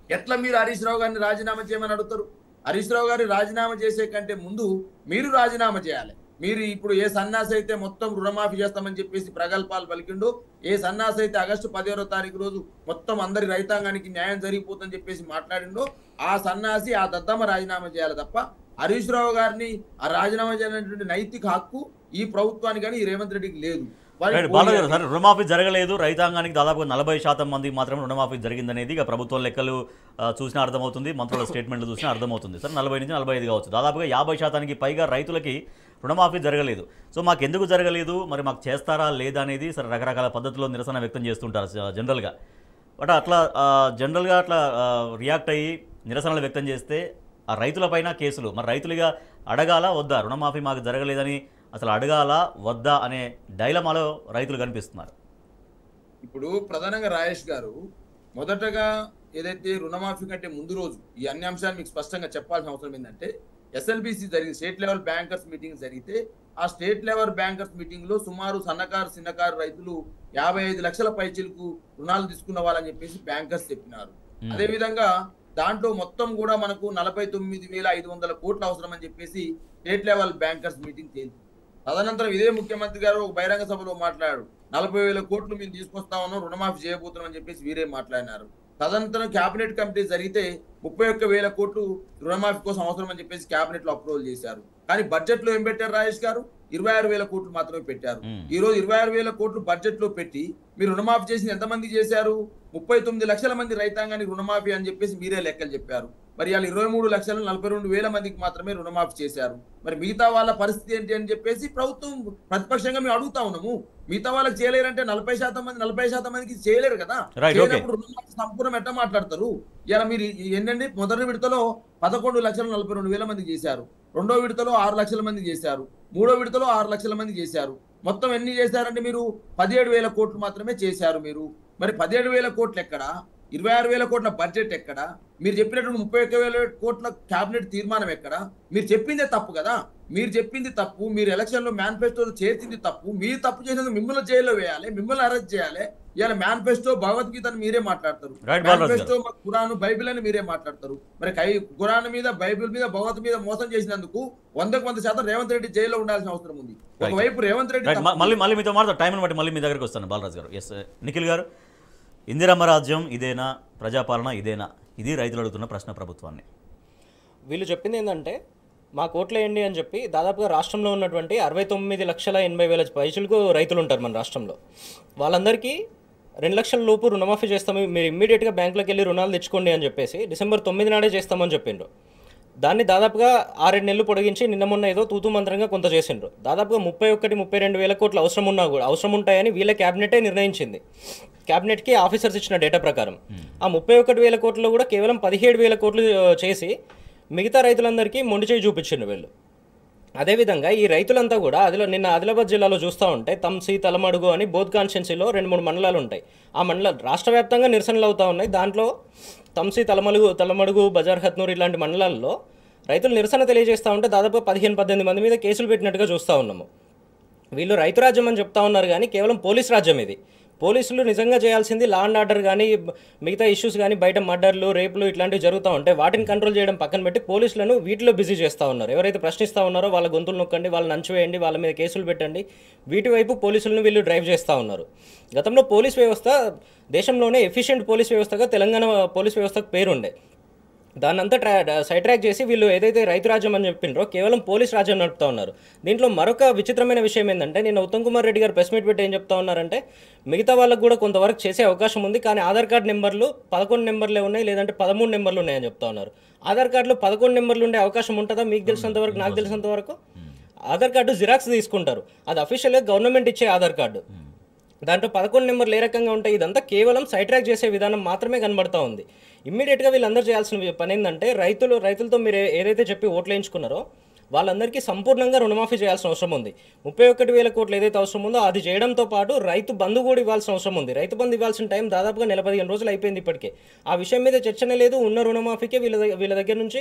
ఎట్లా మీరు హరీష్ రావు గారిని రాజీనామా చేయమని అడుగుతారు హరీష్ రావు గారిని రాజీనామా చేసే కంటే ముందు మీరు రాజీనామా చేయాలి మీరు ఇప్పుడు ఏ సన్నాసి అయితే మొత్తం రుణమాఫీ చేస్తామని చెప్పేసి ప్రగల్భాలు పలికిండో ఏ సన్నాసి అయితే ఆగస్టు పదిహేనో తారీఖు రోజు మొత్తం అందరి రైతాంగానికి న్యాయం జరిగిపోతుందని చెప్పేసి మాట్లాడిండో ఆ సన్నాసి ఆ దద్దమ్మ రాజీనామా చేయాలి తప్ప హరీష్ రావు గారిని ఆ రాజీనామా చేయాలనేటువంటి నైతిక హక్కు ఈ ప్రభుత్వానికి కానీ ఈ రేవంత్ రెడ్డికి లేదు వారికి రైట్ బాలరాజు గారు సార్ రుణమాఫీ జరగలేదు రైతాంగానికి దాదాపు నలభై శాతం మందికి మాత్రమే రుణమాఫీ జరిగిందనేది ఇక ప్రభుత్వం లెక్కలు ఆ, చూసినా అర్థమవుతుంది మంత్రుల స్టేట్మెంట్లు చూసినా అర్థమవుతుంది సార్ నలభై నుంచి నలభై ఐదు కావచ్చు దాదాపుగా యాభై శాతానికి పైగా రైతులకి రుణమాఫీ జరగలేదు సో మాకు ఎందుకు జరగలేదు మరి మాకు చేస్తారా లేదా అనేది సరే రకరకాల పద్ధతుల్లో నిరసన వ్యక్తం చేస్తుంటారు జ- జనరల్గా బట్ అట్లా ఆ, జనరల్గా అట్లా ఆ, రియాక్ట్ అయ్యి నిరసనలు వ్యక్తం చేస్తే ఆ రైతులపైన కేసులు మరి రైతులుగా అడగాల వద్దా రుణమాఫీ మాకు జరగలేదని అసలు అడగాల వద్దా అనే డైలమాలో రైతులు కనిపిస్తున్నారు ఇప్పుడు ప్రధానంగా రాజేష్ గారు మొదటగా ఏదైతే రుణమాఫీ కంటే ముందు రోజు ఈ అన్ని అంశాలు మీకు స్పష్టంగా చెప్పాల్సిన అవసరం ఏంటంటే ఎస్ఎల్బిసి జరిగింది స్టేట్ లెవెల్ బ్యాంకర్స్ మీటింగ్ జరిగితే ఆ స్టేట్ లెవెల్ బ్యాంకర్స్ మీటింగ్ లో సుమారు సన్నకారు చిన్నకారు రైతులు యాభై ఐదు లక్షల పైచీలకు రుణాలు తీసుకున్న వాళ్ళని చెప్పేసి బ్యాంకర్స్ చెప్పినారు Hmm. అదే విధంగా దాంట్లో మొత్తం కూడా మనకు నలభై తొమ్మిది వేల ఐదు వందల కోట్లు అవసరం అని చెప్పేసి స్టేట్ లెవెల్ బ్యాంకర్స్ మీటింగ్ తేలింది తదనంతరం ఇదే ముఖ్యమంత్రి గారు ఒక బహిరంగ సభలో మాట్లాడారు నలభై వేల కోట్లు మేము తీసుకొస్తా ఉన్నాం రుణమాఫీ చేయబోతున్నాం అని చెప్పేసి వీరే మాట్లాడినారు తదనంతరం కేబినెట్ కమిటీ జరిగితే ముప్పై ఒక్క వేల కోట్లు రుణమాఫీ కోసం అవసరం అని చెప్పేసి కేబినెట్ లో అప్రూవల్ చేశారు కానీ బడ్జెట్ లో ఏం పెట్టారు రాజేష్ గారు ఇరవై ఆరు వేల కోట్లు మాత్రమే పెట్టారు మ్మ్. ఈ రోజు ఇరవై ఆరు వేల కోట్లు బడ్జెట్ లో పెట్టి మీరు రుణమాఫీ చేసిన ఎంతమంది చేశారు ముప్పై తొమ్మిది లక్షల మంది రైతాంగానికి రుణమాఫీ అని చెప్పేసి మీరే లెక్కలు చెప్పారు మరి వాళ్ళు ఇరవై మూడు లక్షల నలభై రెండు వేల మందికి మాత్రమే రుణమాఫీ చేశారు మరి మిగతా వాళ్ళ పరిస్థితి ఏంటి అని చెప్పేసి ప్రభుత్వం ప్రతిపక్షంగా మేము అడుగుతా ఉన్నాము మిగతా వాళ్ళకి చేయలేరంటే నలభై శాతం మంది నలభై శాతం మందికి చేయలేరు కదా Right, okay. చేయనప్పుడు రుణమాఫీ సంపూర్ణం ఎట్లా మాట్లాడతారు ఇలా మీరు ఏంటంటే మొదటి విడతలో పదకొండు లక్షల నలభై రెండు వేల మంది చేశారు రెండో విడతలో ఆరు లక్షల మంది చేశారు మూడో విడతలో ఆరు లక్షల మంది చేశారు మొత్తం ఎన్ని చేశారంటే మీరు పదిహేడు వేల కోట్లు మాత్రమే చేశారు మీరు మరి పదిహేడు వేల కోట్లు ఎక్కడ ఇరవై ఆరు వేల కోట్ల బడ్జెట్ ఎక్కడ మీరు చెప్పినటువంటి ముప్పై ఒక్క వేల కోట్ల కేబినెట్ తీర్మానం ఎక్కడ మీరు చెప్పిందే తప్పు కదా మీరు చెప్పింది తప్పు మీరు ఎలక్షన్ లో మేనిఫెస్టోలో చేసింది తప్పు మీరు తప్పు చేసినందుకు మిమ్మల్ని జైల్లో వేయాలి మిమ్మల్ని అరెస్ట్ చేయాలి ఇవాళ మేనిఫెస్టో భగవద్గీత అని మీరే మాట్లాడతారు Right, బాలరాజు గారు. మేనిఫెస్టో ఖురాన్ బైబిల్ అని మీరే మాట్లాడతారు మరి కై ఖురాన్ మీద బైబిల్ మీద భగవత్ మీద మోసం చేసినందుకు వందకు వంద శాతం రేవంత్ రెడ్డి జైల్లో ఉండాల్సిన అవసరం ఉంది ఒకవైపు రేవంత్ రెడ్డి రైట్ మ- తప్పు. మళ్ళీ మళ్ళీ మీతో మాట్లాడతాం టైంని బట్టి మళ్ళీ మీ దగ్గరికి వస్తాను బాలరాజు గారు ఎస్ నిఖిల్ గారు ఇందిరమ్మ రాజ్యం ఇదేనా ప్రజాపాలన ఇదేనా ఇది రైతులు అడుగుతున్న ప్రశ్న ప్రభుత్వాన్ని వీళ్ళు చెప్పింది ఏంటంటే మా కోట్లు వేయండి అని చెప్పి దాదాపుగా రాష్ట్రంలో ఉన్నటువంటి అరవై తొమ్మిది లక్షల ఎనభై వేల పైసలకు రైతులు ఉంటారు మన రాష్ట్రంలో వాళ్ళందరికీ రెండు లక్షల లోపు రుణమాఫీ చేస్తాము మీరు ఇమ్మీడియట్గా బ్యాంకులోకి వెళ్ళి రుణాలు తెచ్చుకోండి అని చెప్పేసి డిసెంబర్ తొమ్మిది నాడే చేస్తామని చెప్పిండ్రు దాన్ని దాదాపుగా ఆరేడు నెలలు పొడిగించి నిన్న మొన్న ఏదో తూతూ మంత్రంగా కొంత చేసిండ్రు దాదాపుగా ముప్పై ఒకటి ముప్పై రెండు వేల కోట్లు అవసరం ఉన్నా కూడా అవసరం ఉంటాయని వీళ్ళ క్యాబినెటే నిర్ణయించింది క్యాబినెట్కి ఆఫీసర్స్ ఇచ్చిన డేటా ప్రకారం ఆ ముప్పై ఒకటి వేల కోట్లలో కూడా కేవలం పదిహేడు వేల కోట్లు ఆ, చేసి మిగతా రైతులందరికీ మొండి చేయి చూపించిండు వీళ్ళు అదేవిధంగా ఈ రైతులంతా కూడా అదిలో నిన్న ఆదిలాబాద్ జిల్లాలో చూస్తూ ఉంటే తమ్సి తలమడుగు అని బోధ్ కాన్స్టిట్యున్సీలో రెండు మూడు మండలాలు ఉంటాయి ఆ మండల రాష్ట్ర వ్యాప్తంగా నిరసనలు అవుతూ ఉన్నాయి దాంట్లో తమ్సి తలమలుగు తలమడుగు బజార్ హత్నూర్ ఇలాంటి మండలాల్లో రైతులు నిరసన తెలియజేస్తూ ఉంటే దాదాపు పదిహేను పద్దెనిమిది మంది మీద కేసులు పెట్టినట్టుగా చూస్తూ ఉన్నాము వీళ్ళు రైతు రాజ్యం అని చెప్తా ఉన్నారు కానీ కేవలం పోలీస్ రాజ్యం ఇది పోలీసులు నిజంగా చేయాల్సింది లా అండ్ ఆర్డర్ కానీ మిగతా ఇష్యూస్ కానీ బయట మర్డర్లు రేపులు ఇట్లాంటివి జరుగుతూ ఉంటాయి వాటిని కంట్రోల్ చేయడం పక్కన పెట్టి పోలీసులను వీటిలో బిజీ చేస్తూ ఉన్నారు ఎవరైతే ప్రశ్నిస్తూ ఉన్నారో వాళ్ళ గొంతులు నొక్కండి వాళ్ళని అంచువేయండి వాళ్ళ మీద కేసులు పెట్టండి వీటి వైపు పోలీసులను వీళ్ళు డ్రైవ్ చేస్తూ ఉన్నారు గతంలో పోలీస్ వ్యవస్థ దేశంలోనే ఎఫిషియెంట్ పోలీస్ వ్యవస్థగా తెలంగాణ పోలీస్ వ్యవస్థకు పేరుండే దాన్ని అంతా ట్రా సైడ్ ట్రాక్ చేసి వీళ్ళు ఏదైతే రైతు రాజ్యం అని చెప్పిండ్రో కేవలం పోలీస్ రాజ్యం నడుపుతా ఉన్నారు దీంట్లో మరొక విచిత్రమైన విషయం ఏంటంటే నేను ఉత్తమ్ కుమార్ రెడ్డి గారు ప్రెస్ మీట్ పెట్టి ఏం చెప్తా ఉన్నారంటే మిగతా వాళ్ళకు కూడా కొంతవరకు చేసే అవకాశం ఉంది కానీ ఆధార్ కార్డు నెంబర్లు పదకొండు నెంబర్లే ఉన్నాయి లేదంటే పదమూడు నెంబర్లు ఉన్నాయని చెప్తా ఉన్నారు ఆధార్ కార్డులో పదకొండు నెంబర్లు ఉండే అవకాశం ఉంటుందా మీకు తెలిసినంత వరకు నాకు తెలిసినంత వరకు ఆధార్ కార్డు జిరాక్స్ తీసుకుంటారు అది అఫీషియల్గా గవర్నమెంట్ ఇచ్చే ఆధార్ కార్డు దాంట్లో పదకొండు నెంబర్లు ఏ రకంగా ఉంటాయి ఇదంతా కేవలం సైడ్ ట్రాక్ చేసే విధానం మాత్రమే కనబడతా ఉంది ఇమ్మీడియట్గా వీళ్ళందరూ చేయాల్సిన పని ఏంటంటే రైతులు రైతులతో మీరు ఏ- ఏదైతే చెప్పి ఓట్లు వేయించుకున్నారో వాళ్ళందరికీ సంపూర్ణంగా రుణమాఫీ చేయాల్సిన అవసరం ఉంది ముప్పై ఒకటి వేల కోట్లు ఏదైతే అవసరం ఉందో అది చేయడంతో పాటు రైతు బంధు కూడా ఇవ్వాల్సిన అవసరం ఉంది రైతు బంధు ఇవ్వాల్సిన టైం దాదాపుగా నెల పదిహేను రోజులు అయిపోయింది ఇప్పటికే ఆ విషయం మీద చర్చనే లేదు ఉన్న రుణమాఫీకే వీళ్ళ దగ్గ- వీళ్ళ దగ్గర నుంచి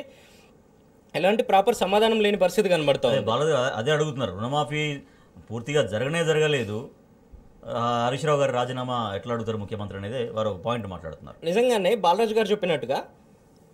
ఎలాంటి ప్రాపర్ సమాధానం లేని పరిస్థితి కనబడతా అదే ఉంది బాలరాజు అదే- అదే అడుగుతున్నారు రుణమాఫీ పూర్తిగా జరగనే జరగలేదు ఆ, హరీష్ రావు గారి రాజీనామా ఎట్లా అడుగుతారు ముఖ్యమంత్రి అనేది వారు ఒక పాయింట్ మాట్లాడుతున్నారు నిజంగానే బాలరాజు గారు చెప్పినట్టుగా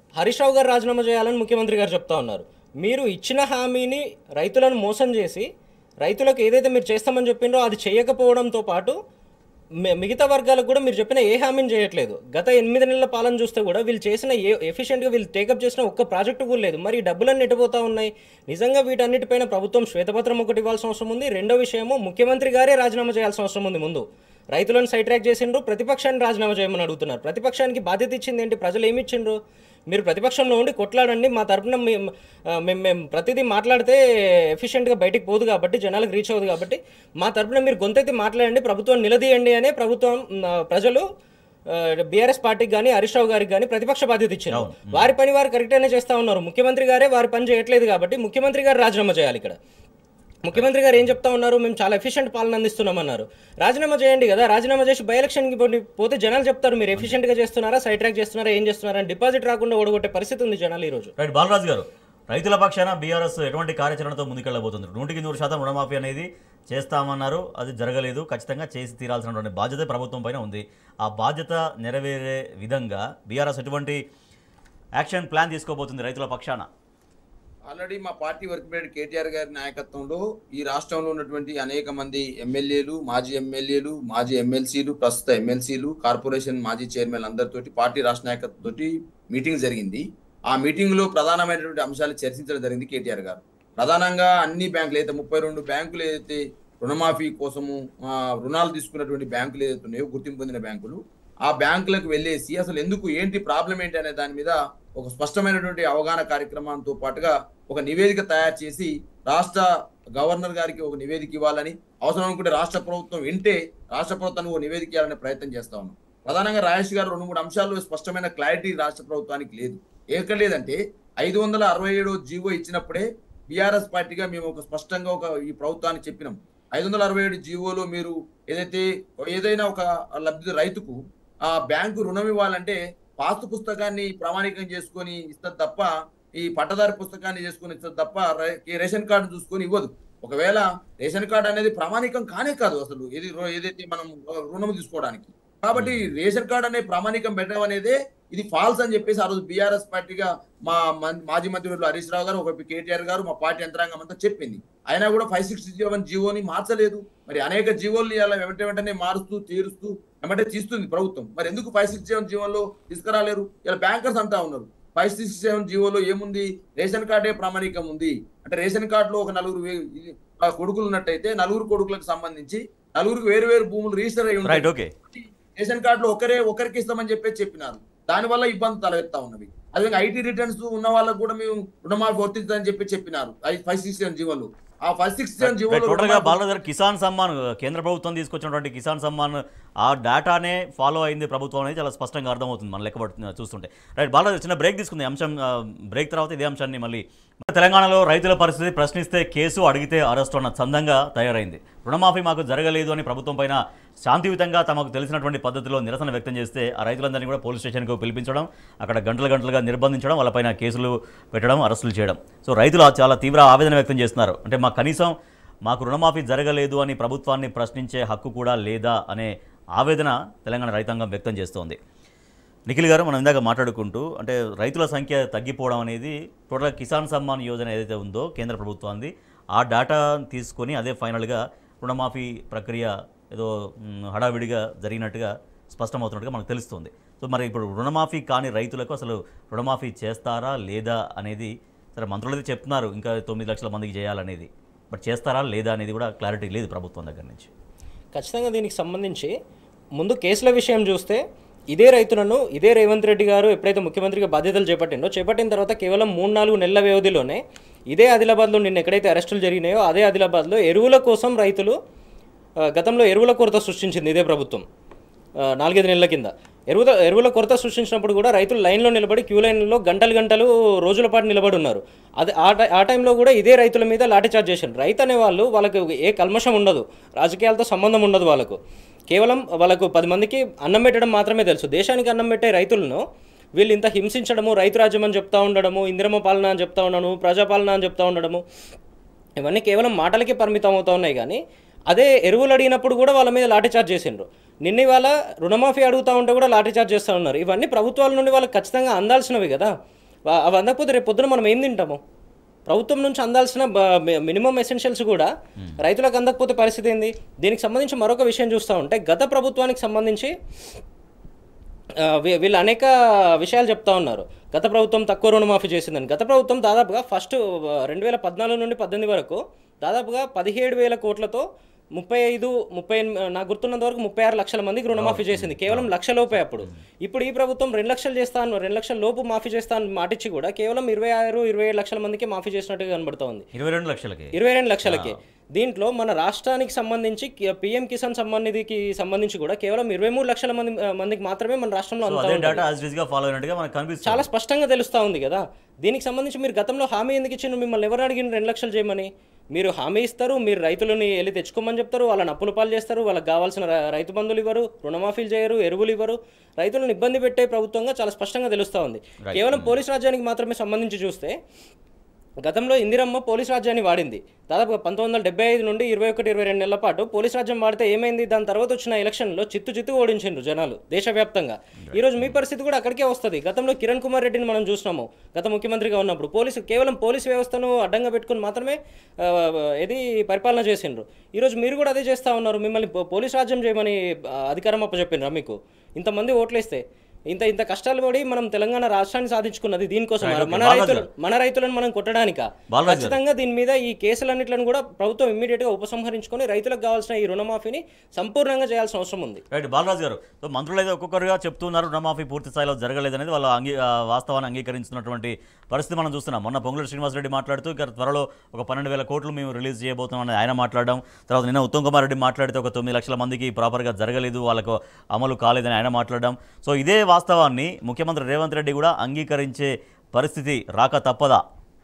హరీష్ రావు గారు రాజీనామా చేయాలని ముఖ్యమంత్రి గారు చెప్తా ఉన్నారు మీరు ఇచ్చిన హామీని రైతులను మోసం చేసి రైతులకు ఏదైతే మీరు చేస్తామని చెప్పిండ్రో అది చేయకపోవడంతో పాటు మి- మిగతా వర్గాలకు కూడా మీరు చెప్పిన ఏ హామీని చేయట్లేదు గత ఎనిమిది నెలల పాలన చూస్తే కూడా వీళ్ళు చేసిన ఏ ఎఫిషియెంట్గా వీళ్ళు టేకప్ చేసిన ఒక్క ప్రాజెక్టు కూడా లేదు మరి ఈ డబ్బులన్నీ ఎటుపోతా ఉన్నాయి నిజంగా వీటన్నిటిపైన ప్రభుత్వం శ్వేతపత్రం ఒకటి ఇవ్వాల్సిన అవసరం ఉంది రెండో విషయము ముఖ్యమంత్రి గారే రాజీనామా చేయాల్సిన అవసరం ఉంది ముందు రైతులను సైడ్ ట్రాక్ చేసిండ్రు ప్రతిపక్షాన్ని రాజీనామా చేయమని అడుగుతున్నారు ప్రతిపక్షానికి బాధ్యత ఇచ్చింది ఏంటి ప్రజలు ఏమి ఇచ్చిండ్రు మీరు ప్రతిపక్షంలో ఉండి కొట్లాడండి మా తరపున మేము మేము మేము ప్రతిదీ మాట్లాడితే ఎఫిషియెంట్గా బయటికి పోదు కాబట్టి జనాలకు రీచ్ అవ్వదు కాబట్టి మా తరపున మీరు గొంతెత్తి మాట్లాడండి ప్రభుత్వం నిలదీయండి అనే ప్రభుత్వం ఆ, ప్రజలు బీఆర్ఎస్ పార్టీకి కానీ హరీష్ రావు గారికి కానీ ప్రతిపక్ష బాధ్యత ఇచ్చారు వారి పని వారు కరెక్ట్గానే చేస్తా ఉన్నారు ముఖ్యమంత్రి గారే వారి పని చేయట్లేదు కాబట్టి ముఖ్యమంత్రి గారు రాజీనామా చేయాలి ఇక్కడ ముఖ్యమంత్రి గారు ఏం చెప్తా ఉన్నారు మేము చాలా ఎఫిషియెంట్ పాలన అందిస్తున్నామన్నారు రాజీనామా చేయండి కదా రాజీనామా చేసి బై ఎలక్షన్కి పోటీ- పోతే జనాలు చెప్తారు మీరు ఎఫిషియెంట్గా చేస్తున్నారా సైడ్ ట్రాక్ చేస్తున్నారా ఏం చేస్తున్నారా అని డిపాజిట్ రాకుండా ఓడగొట్టే పరిస్థితి ఉంది జనాలు ఈరోజు రైట్ బాలరాజు గారు రైతుల పక్షాన బీఆర్ఎస్ ఎటువంటి కార్యాచరణతో ముందుకెళ్ళబోతుంది నూటికి నూరు శాతం రుణమాఫీ అనేది చేస్తామన్నారు అది జరగలేదు ఖచ్చితంగా చేసి తీరాల్సినటువంటి బాధ్యత ప్రభుత్వం పైన ఉంది ఆ బాధ్యత నెరవేరే విధంగా బీఆర్ఎస్ ఎటువంటి యాక్షన్ ప్లాన్ తీసుకోబోతుంది రైతుల పక్షాన ఆల్రెడీ మా పార్టీ వర్క్ ప్రెసిడెంట్ కేటీఆర్ గారి నాయకత్వంలో ఈ రాష్ట్రంలో ఉన్నటువంటి అనేక మంది ఎమ్మెల్యేలు మాజీ ఎమ్మెల్యేలు మాజీ ఎమ్మెల్సీలు ప్రస్తుత ఎమ్మెల్సీలు కార్పొరేషన్ మాజీ చైర్మన్ అందరితోటి పార్టీ రాష్ట్ర నాయకత్వంతో మీటింగ్ జరిగింది ఆ మీటింగ్ లో ప్రధానమైనటువంటి అంశాలు చర్చించడం జరిగింది కేటీఆర్ గారు ప్రధానంగా అన్ని బ్యాంకులు అయితే ముప్పై రెండు బ్యాంకులు ఏదైతే రుణమాఫీ కోసము ఆ, రుణాలు తీసుకున్నటువంటి బ్యాంకులు ఏదైతే ఉన్నాయో గుర్తింపు పొందిన బ్యాంకులు ఆ బ్యాంకులకు వెళ్ళేసి అసలు ఎందుకు ఏంటి ప్రాబ్లం ఏంటి అనే దాని మీద ఒక స్పష్టమైనటువంటి అవగాహన కార్యక్రమంతో పాటుగా ఒక నివేదిక తయారు చేసి రాష్ట్ర గవర్నర్ గారికి ఒక నివేదిక ఇవ్వాలని అవసరం అనుకుంటే రాష్ట్ర ప్రభుత్వం వింటే రాష్ట్ర ప్రభుత్వానికి ఒక నివేదిక ఇవ్వాలనే ప్రయత్నం చేస్తా ఉన్నాం ప్రధానంగా రాజేష్ గారు రెండు మూడు అంశాల్లో స్పష్టమైన క్లారిటీ రాష్ట్ర ప్రభుత్వానికి లేదు ఎక్కడ లేదంటే ఐదు వందల అరవై ఏడో జీవో ఇచ్చినప్పుడే బీఆర్ఎస్ పార్టీగా మేము ఒక స్పష్టంగా ఒక ఈ ప్రభుత్వానికి చెప్పినాం ఐదు వందల అరవై ఏడు జీవోలో మీరు ఏదైతే ఏదైనా ఒక లబ్ధి రైతుకు ఆ బ్యాంకు రుణం ఇవ్వాలంటే పాస్తు పుస్తకాన్ని ప్రామాణికం చేసుకొని ఇస్తుంది తప్ప ఈ పట్టదారి పుస్తకాన్ని చేసుకొని ఇస్తుంది తప్ప రే- ఈ రేషన్ కార్డు చూసుకొని ఇవ్వదు ఒకవేళ రేషన్ కార్డు అనేది ప్రామాణికం కానే కాదు అసలు ఏది రో- ఏదైతే మనం ఆ, రుణం తీసుకోవడానికి కాబట్టి రేషన్ కార్డు అనే ప్రామాణికం పెట్టడం అనేది ఇది ఫాల్స్ అని చెప్పేసి ఆ రోజు బీఆర్ఎస్ పార్టీగా మా మం- మాజీ మంత్రులు హరీష్ రావు గారు ఒకవైపు కేటీఆర్ గారు మా పార్టీ యంత్రాంగం అంతా చెప్పింది అయినా కూడా ఫైవ్ సిక్స్టీ సెవెన్ జీవోని మార్చలేదు మరి అనేక జీవోలు ఇవాళ వెంట వెంటనే మారుస్తూ తీరుస్తూ వెంటనే తీస్తుంది ప్రభుత్వం మరి ఎందుకు ఫైవ్ సిక్స్టీ సెవెన్ జీవోలో తీసుకురాలేరు ఇలా బ్యాంకర్స్ అంటా ఉన్నారు ఫైవ్ సిక్స్టీ సెవెన్ జీవోలో ఏముంది రేషన్ కార్డే ప్రామాణికం ఉంది అంటే రేషన్ కార్డులో ఒక నలుగురు వే- ఇది, ఆ కొడుకులు ఉన్నట్టయితే నలుగురు కొడుకులకు సంబంధించి నలుగురికి వేరు వేరు భూములు రిజిస్టర్ అయి ఉంటాయి రైట్ ఓకే రేషన్ కార్డులో ఒకరే ఒకరికి ఇస్తామని చెప్పి చెప్పినారు దానివల్ల ఇబ్బంది తలెత్తా ఉన్నవి అదే ఐటీ రిటర్న్స్ ఉన్న వాళ్ళకు కూడా మేము రుణమాఫీ వర్తించదని చెప్పి చెప్పినారు ఫైవ్ సిక్స్ సెవెన్ జీవోలు ఆ ఫైవ్ సిక్స్ సెవెన్ జీవోలు టోటల్ గా బాలరాజు గారు కిసాన్ సమ్మాన్ కేంద్ర ప్రభుత్వం తీసుకొచ్చినటువంటి కిసాన్ సమ్మాన్ ఆ డేటానే ఫాలో అయింది ప్రభుత్వం అనేది చాలా స్పష్టంగా అర్థమవుతుంది మన లెక్క పడుతుంది చూస్తుంటే రైట్ బాలరాజు చిన్న బ్రేక్ తీసుకుంది ఈ అంశం బ్రేక్ తర్వాత ఇదే అంశాన్ని మళ్ళీ తెలంగాణలో రైతుల పరిస్థితి ప్రశ్నిస్తే కేసు అడిగితే అరెస్ట్ అన్న చందంగా తయారైంది రుణమాఫీ మాకు జరగలేదు అని ప్రభుత్వం పైన శాంతియుతంగా తమకు తెలిసినటువంటి పద్ధతిలో నిరసన వ్యక్తం చేస్తే ఆ రైతులందరినీ కూడా పోలీస్ స్టేషన్కు పిలిపించడం అక్కడ గంటలు గంటలుగా నిర్బంధించడం వాళ్ళపైన కేసులు పెట్టడం అరెస్టులు చేయడం సో రైతులు చాలా తీవ్ర ఆవేదన వ్యక్తం చేస్తున్నారు అంటే మాకు కనీసం మాకు రుణమాఫీ జరగలేదు అని ప్రభుత్వాన్ని ప్రశ్నించే హక్కు కూడా లేదా అనే ఆవేదన తెలంగాణ రైతాంగం వ్యక్తం చేస్తోంది నిఖిల్ గారు మనం ఇందాక మాట్లాడుకుంటూ అంటే రైతుల సంఖ్య తగ్గిపోవడం అనేది టోటల్ కిసాన్ సమ్మాన్ యోజన ఏదైతే ఉందో కేంద్ర ప్రభుత్వాన్ని ఆ డేటా తీసుకొని అదే ఫైనల్గా రుణమాఫీ ప్రక్రియ ఏదో మ్, హడావిడిగా జరిగినట్టుగా స్పష్టమవుతున్నట్టుగా మనకు తెలుస్తుంది సో మరి ఇప్పుడు రుణమాఫీ కాని రైతులకు అసలు రుణమాఫీ చేస్తారా లేదా అనేది సరే మంత్రులు అయితే చెప్తున్నారు ఇంకా తొమ్మిది లక్షల మందికి చేయాలనేది బట్ చేస్తారా లేదా అనేది కూడా క్లారిటీ లేదు ప్రభుత్వం దగ్గర నుంచి ఖచ్చితంగా దీనికి సంబంధించి ముందు కేసుల విషయం చూస్తే ఇదే రైతులను ఇదే రేవంత్ రెడ్డి గారు ఎప్పుడైతే ముఖ్యమంత్రిగా బాధ్యతలు చేపట్టిండో చేపట్టిన తర్వాత కేవలం మూడు నాలుగు నెలల వ్యవధిలోనే ఇదే ఆదిలాబాద్లో నిన్న ఎక్కడైతే అరెస్టులు జరిగినాయో అదే ఆదిలాబాద్లో ఎరువుల కోసం రైతులు ఆ, గతంలో ఎరువుల కొరత సృష్టించింది ఇదే ప్రభుత్వం ఆ, నాలుగైదు నెలల కింద ఎరువుల ఎరువుల కొరత సృష్టించినప్పుడు కూడా రైతులు లైన్లో నిలబడి క్యూ లైన్లో గంటలు గంటలు రోజుల పాటు నిలబడి ఉన్నారు అది ఆ టై- ఆ టైంలో కూడా ఇదే రైతుల మీద లాఠీచార్జ్ చేశారు రైతు అనేవాళ్ళు వాళ్ళకి ఏ కల్మషం ఉండదు రాజకీయాలతో సంబంధం ఉండదు వాళ్ళకు కేవలం వాళ్ళకు పది మందికి అన్నం పెట్టడం మాత్రమే తెలుసు దేశానికి అన్నం పెట్టే రైతులను వీళ్ళు ఇంత హింసించడము రైతు రాజ్యం అని చెప్తా ఉండడము ఇందిరమ్మ పాలన అని చెప్తా ఉండడము ప్రజాపాలన అని చెప్తా ఉండడము ఇవన్నీ కేవలం మాటలకే పరిమితం అవుతా ఉన్నాయి కానీ అదే ఎరువులు అడిగినప్పుడు కూడా వాళ్ళ మీద లాఠీచార్జ్ చేసిండ్రు నిన్న ఇవాళ రుణమాఫీ అడుగుతా ఉంటే కూడా లాఠీచార్జ్ చేస్తూ ఉన్నారు ఇవన్నీ ప్రభుత్వాల నుండి వాళ్ళకి ఖచ్చితంగా అందాల్సినవి కదా వా- అవి అందకపోతే రేపు పొద్దున మనం ఏం తింటాము ప్రభుత్వం నుంచి అందాల్సిన బ- మి- మినిమం ఎసెన్షియల్స్ కూడా రైతులకు అందకపోతే పరిస్థితి ఏంది దీనికి సంబంధించి మరొక విషయం చూస్తూ ఉంటే గత ప్రభుత్వానికి సంబంధించి ఆ, వీ- వీళ్ళు అనేక విషయాలు చెప్తా ఉన్నారు గత ప్రభుత్వం తక్కువ రుణమాఫీ చేసిందని గత ప్రభుత్వం దాదాపుగా ఫస్ట్ రెండు వేల పద్నాలుగు నుండి పద్దెనిమిది వరకు దాదాపుగా పదిహేడు వేల కోట్లతో ముప్పై ఐదు ముప్పై ఎనిమిది నాకు గుర్తున్నంత వరకు ముప్పై ఆరు లక్షల మందికి రుణమాఫీ చేసింది కేవలం లక్ష లోపే అప్పుడు ఇప్పుడు ఈ ప్రభుత్వం రెండు లక్షలు చేస్తాను రెండు లక్షల లోపు మాఫీ చేస్తాను మాటిచ్చి కూడా కేవలం ఇరవై ఆరు ఇరవై ఏడు లక్షల మందికి మాఫీ చేసినట్టుగా కనబడుతోంది ఇరవై రెండు లక్షలకి ఇరవై రెండు లక్షలకి దీంట్లో మన రాష్ట్రానికి సంబంధించి పిఎం కిసాన్ సమ్మాన్ నిధికి సంబంధించి కూడా కేవలం ఇరవై మూడు లక్షల మంది మందికి మాత్రమే మన రాష్ట్రంలో సో అందుతా అదే ఉంటుంది. డేటా యాజ్ గా ఫాలో అయినట్టుగా మనకు కనిపిస్తుంది చాలా స్పష్టంగా తెలుస్తా ఉంది కదా దీనికి సంబంధించి మీరు గతంలో హామీ ఎందుకు ఇచ్చిండ్రు మిమ్మల్ని ఎవరు అడిగిన రెండు లక్షలు చేయమని మీరు హామీ ఇస్తారు మీరు రైతులని వెళ్ళి తెచ్చుకోమని చెప్తారు వాళ్ళని అప్పుల పాలు చేస్తారు వాళ్ళకి కావాల్సిన ర- రైతు బంధువులు ఇవ్వరు రుణమాఫీలు చేయరు ఎరువులు ఇవ్వరు రైతులను ఇబ్బంది పెట్టే ప్రభుత్వంగా చాలా స్పష్టంగా తెలుస్తా ఉంది కేవలం పోలీస్ రాజ్యానికి మాత్రమే సంబంధించి చూస్తే గతంలో ఇందిరమ్మ పోలీస్ రాజ్యాన్ని వాడింది దాదాపుగా పంతొమ్మిది వందల డెబ్బై ఐదు నుండి ఇరవై ఒకటి ఇరవై రెండు నెలల పాటు పోలీస్ రాజ్యం వాడితే ఏమైంది దాని తర్వాత వచ్చిన ఎలక్షన్లో చిత్తు చిత్తు ఓడించిండ్రు జనాలు దేశవ్యాప్తంగా ఈ రోజు మీ పరిస్థితి కూడా అక్కడికే వస్తుంది గతంలో కిరణ్ కుమార్ రెడ్డిని మనం చూసినాము గత ముఖ్యమంత్రిగా ఉన్నప్పుడు పోలీసు కేవలం పోలీస్ వ్యవస్థను అడ్డంగా పెట్టుకుని మాత్రమే ఆ, ఇది పరిపాలన చేసిండ్రు ఈరోజు మీరు కూడా అదే చేస్తా ఉన్నారు మిమ్మల్ని పో- పోలీస్ రాజ్యం చేయమని ఆ, అధికారం అప్పచెప్పినరా మీకు ఇంతమంది ఓట్లేస్తే ఇంత ఇంత కష్టాలు పడి మనం తెలంగాణ రాష్ట్రాన్ని సాధించుకున్నది దీనికోసం Right, okay. మన బాలాజీ రైతులు గారు. మన రైతులను మనం కొట్టడానిక బాలరాజు గారు. ఖచ్చితంగా దీని మీద ఈ కేసులన్నింటిని కూడా ప్రభుత్వం ఇమ్మీడియట్ గా ఉపసంహరించుకొని రైతులకు కావాల్సిన ఈ రుణమాఫీని సంపూర్ణంగా చేయాల్సిన అవసరం ఉంది రైట్ బాలరాజు గారు సో మంత్రులు అయితే ఒక్కొక్కరుగా చెప్తున్నారు రుణమాఫీ పూర్తి స్థాయిలో జరగలేదనేది వాళ్ళు అంగీ ఆ, వాస్తవాన్ని అంగీకరించినటువంటి పరిస్థితి మనం చూస్తున్నాం మొన్న పొంగులేటి శ్రీనివాసరెడ్డి మాట్లాడుతూ ఇక త్వరలో ఒక పన్నెండు వేల కోట్లు మేము రిలీజ్ చేయబోతున్నామని ఆయన మాట్లాడడం తర్వాత నిన్న ఉత్తమ్ కుమార్ రెడ్డి మాట్లాడితే ఒక తొమ్మిది లక్షల మందికి ప్రాపర్గా జరగలేదు వాళ్ళకు అమలు కాలేదని ఆయన మాట్లాడడం సో ఇదే వాస్తవాన్ని ముఖ్యమంత్రి రేవంత్ రెడ్డి కూడా అంగీకరించే పరిస్థితి రాక తప్పదా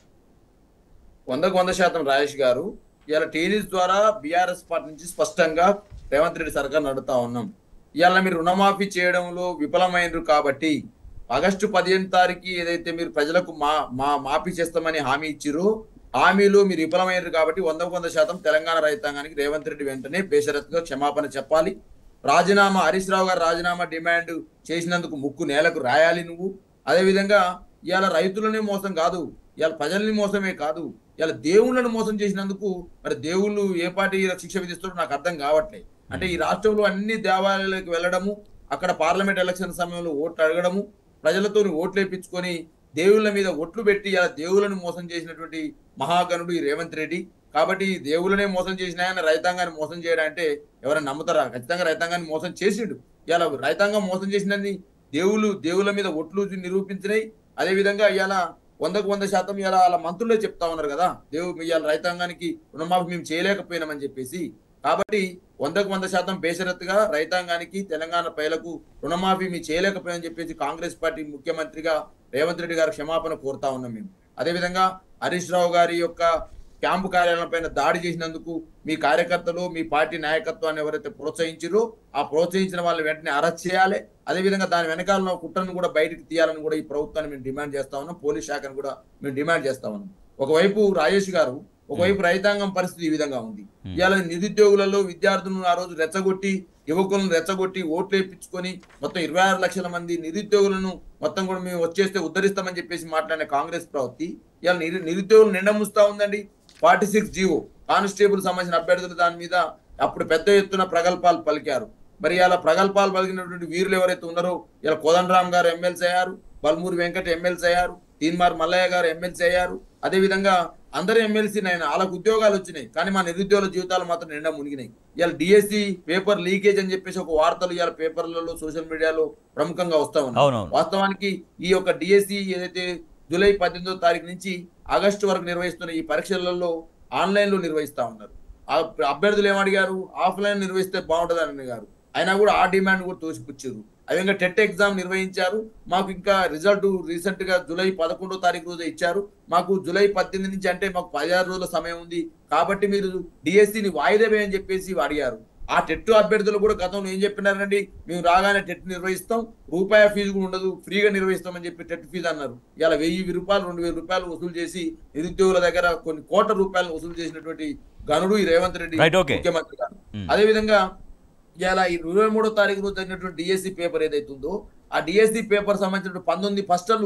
వందకు వంద శాతం రాజేష్ గారు ఇవాళ టీవీస్ ద్వారా బీఆర్ఎస్ పార్టీ నుంచి స్పష్టంగా రేవంత్ రెడ్డి సర్కార్ నడుతా ఉన్నాం ఇవాళ మీరు రుణమాఫీ చేయడంలో విఫలమైనరు కాబట్టి ఆగస్టు పదిహేను తారీఖు ఏదైతే మీరు ప్రజలకు మా మా మాఫీ చేస్తామని హామీ ఇచ్చిరో హామీలు మీరు విఫలమైనరు కాబట్టి వందకు వంద శాతం తెలంగాణ రైతాంగానికి రేవంత్ రెడ్డి వెంటనే బేషరత్గా క్షమాపణ చెప్పాలి రాజీనామా హరీష్ రావు గారు రాజీనామా డిమాండ్ చేసినందుకు ముక్కు నేలకు రాయాలి నువ్వు అదేవిధంగా ఇవాళ రైతులనే మోసం కాదు ఇవాళ ప్రజల్ని మోసమే కాదు ఇవాళ దేవుళ్ళను మోసం చేసినందుకు మరి దేవుళ్ళు ఏ పార్టీ శిక్ష విధిస్తారో నాకు అర్థం కావట్లేదు అంటే ఈ రాష్ట్రంలో అన్ని దేవాలయాలకు వెళ్ళడము అక్కడ పార్లమెంట్ ఎలక్షన్ సమయంలో ఓట్లు అడగడము ప్రజలతో ఓట్లు వేయించుకొని దేవుళ్ళ మీద ఒట్లు పెట్టి ఇలా దేవుళ్ళను మోసం చేసినటువంటి మహాగణుడు ఈ రేవంత్ రెడ్డి కాబట్టి ఈ దేవుళ్ళనే మోసం చేసిన ఆయన రైతాంగాన్ని మోసం చేయడం అంటే ఎవరైనా నమ్ముతారా ఖచ్చితంగా రైతాంగాన్ని మోసం చేసిండు ఇలా రైతాంగం మోసం చేసినది దేవుళ్ళు దేవుళ్ళ మీద ఒట్లు నిరూపించినాయి అదేవిధంగా ఇవాళ వందకు వంద శాతం ఇవాళ వాళ్ళ మంత్రులే చెప్తా ఉన్నారు కదా దేవు ఇవాళ రైతాంగానికి రుణమాఫీ మేము చేయలేకపోయినామని చెప్పేసి కాబట్టి వందకు వంద శాతం బేషరత్తుగా రైతాంగానికి తెలంగాణ ప్రజలకు రుణమాఫీ మీ చేయలేకపోయామని చెప్పేసి కాంగ్రెస్ పార్టీ ముఖ్యమంత్రిగా రేవంత్ రెడ్డి గారు క్షమాపణ కోరుతా ఉన్నాం మేము అదేవిధంగా హరీష్ రావు గారి యొక్క క్యాంపు కార్యాలయం పైన దాడి చేసినందుకు మీ కార్యకర్తలు మీ పార్టీ నాయకత్వాన్ని ఎవరైతే ప్రోత్సహించారో ఆ ప్రోత్సహించిన వాళ్ళని వెంటనే అరెస్ట్ చేయాలి అదేవిధంగా దాని వెనకాల ఉన్న కుట్రను కూడా బయటకు తీయాలని కూడా ఈ ప్రభుత్వాన్ని మేము డిమాండ్ చేస్తా ఉన్నాం పోలీస్ శాఖను కూడా మేము డిమాండ్ చేస్తా ఉన్నాం ఒకవైపు రాజేష్ గారు ఒకవైపు రైతాంగం పరిస్థితి ఈ విధంగా ఉంది ఇవాళ నిరుద్యోగులలో విద్యార్థులను ఆ రోజు రెచ్చగొట్టి యువకులను రెచ్చగొట్టి ఓట్లు వేయించుకొని మొత్తం ఇరవై ఆరు లక్షల మంది నిరుద్యోగులను మొత్తం కూడా మేము వచ్చేస్తే ఉద్ధరిస్తామని చెప్పేసి మాట్లాడిన కాంగ్రెస్ ప్రవృత్తి ఇవాళ నిరు నిరుద్యోగులు నిండా ముస్తా ఉందండి ఫార్టీ సిక్స్ జీవో కానిస్టేబుల్ సంబంధించిన అభ్యర్థులు దాని మీద అప్పుడు పెద్ద ఎత్తున ప్రగల్భాలు పలికారు మరి ఇలా ప్రగల్భాలు పలికినటువంటి వీరులు ఎవరైతే ఉన్నారో ఇలా కోదండరామ్ గారు ఎమ్మెల్సీ అయ్యారు బల్మూరి వెంకట ఎమ్మెల్సీ అయ్యారు తీన్మార్ మల్లయ్య గారు ఎమ్మెల్సీ అయ్యారు అదేవిధంగా అందరు ఎమ్మెల్సీ నేను వాళ్ళకు ఉద్యోగాలు వచ్చినాయి కానీ మా నిరుద్యోగుల జీవితాలు మాత్రం నిండా మునిగినాయి ఇవాళ డిఎస్సి పేపర్ లీకేజ్ అని చెప్పేసి ఒక వార్తలు ఇవాళ పేపర్లలో సోషల్ మీడియాలో ప్రముఖంగా వస్తా ఉన్నాయి అవునవును వాస్తవానికి ఈ యొక్క డిఎస్సి ఏదైతే జూలై పద్దెనిమిదో తారీఖు నుంచి ఆగస్టు వరకు నిర్వహిస్తున్న ఈ పరీక్షలలో ఆన్లైన్ లో నిర్వహిస్తా ఉన్నారు ఆ అభ్యర్థులు ఏమడిగారు ఆఫ్లైన్ నిర్వహిస్తే బాగుంటుందని అడిగారు అయినా కూడా ఆ డిమాండ్ కూడా తోసిపుచ్చారు అదేవిధంగా టెట్ ఎగ్జామ్ నిర్వహించారు మాకు ఇంకా రిజల్ట్ రీసెంట్ గా జూలై పదకొండో తారీఖు రోజు ఇచ్చారు మాకు జూలై పద్దెనిమిది నుంచి అంటే మాకు పదిహారు రోజుల సమయం ఉంది కాబట్టి మీరు డిఎస్సిని వాయిదా వేయని చెప్పేసి అడిగారు ఆ టెట్ అభ్యర్థులు కూడా గతంలో ఏం చెప్పినారండి మేము రాగానే టెట్ నిర్వహిస్తాం రూపాయి ఫీజు కూడా ఉండదు ఫ్రీగా నిర్వహిస్తామని చెప్పి టెట్ ఫీజు అన్నారు ఇలా వెయ్యి రూపాయలు రెండు వేల రూపాయలు వసూలు చేసి నిరుద్యోగుల దగ్గర కొన్ని కోట్ల రూపాయలు వసూలు చేసినటువంటి గనుడు ఈ రేవంత్ రెడ్డి Right, okay. ముఖ్యమంత్రి గారు Hmm. అదే విధంగా ఇలా ఈ ఇరవై మూడో తారీఖు రోజు జరిగినటువంటి డిఎస్సి పేపర్ ఏదైతే ఉందో ఆ డిఎస్సి పేపర్ సంబంధించిన పంతొమ్మిది ఫస్టలు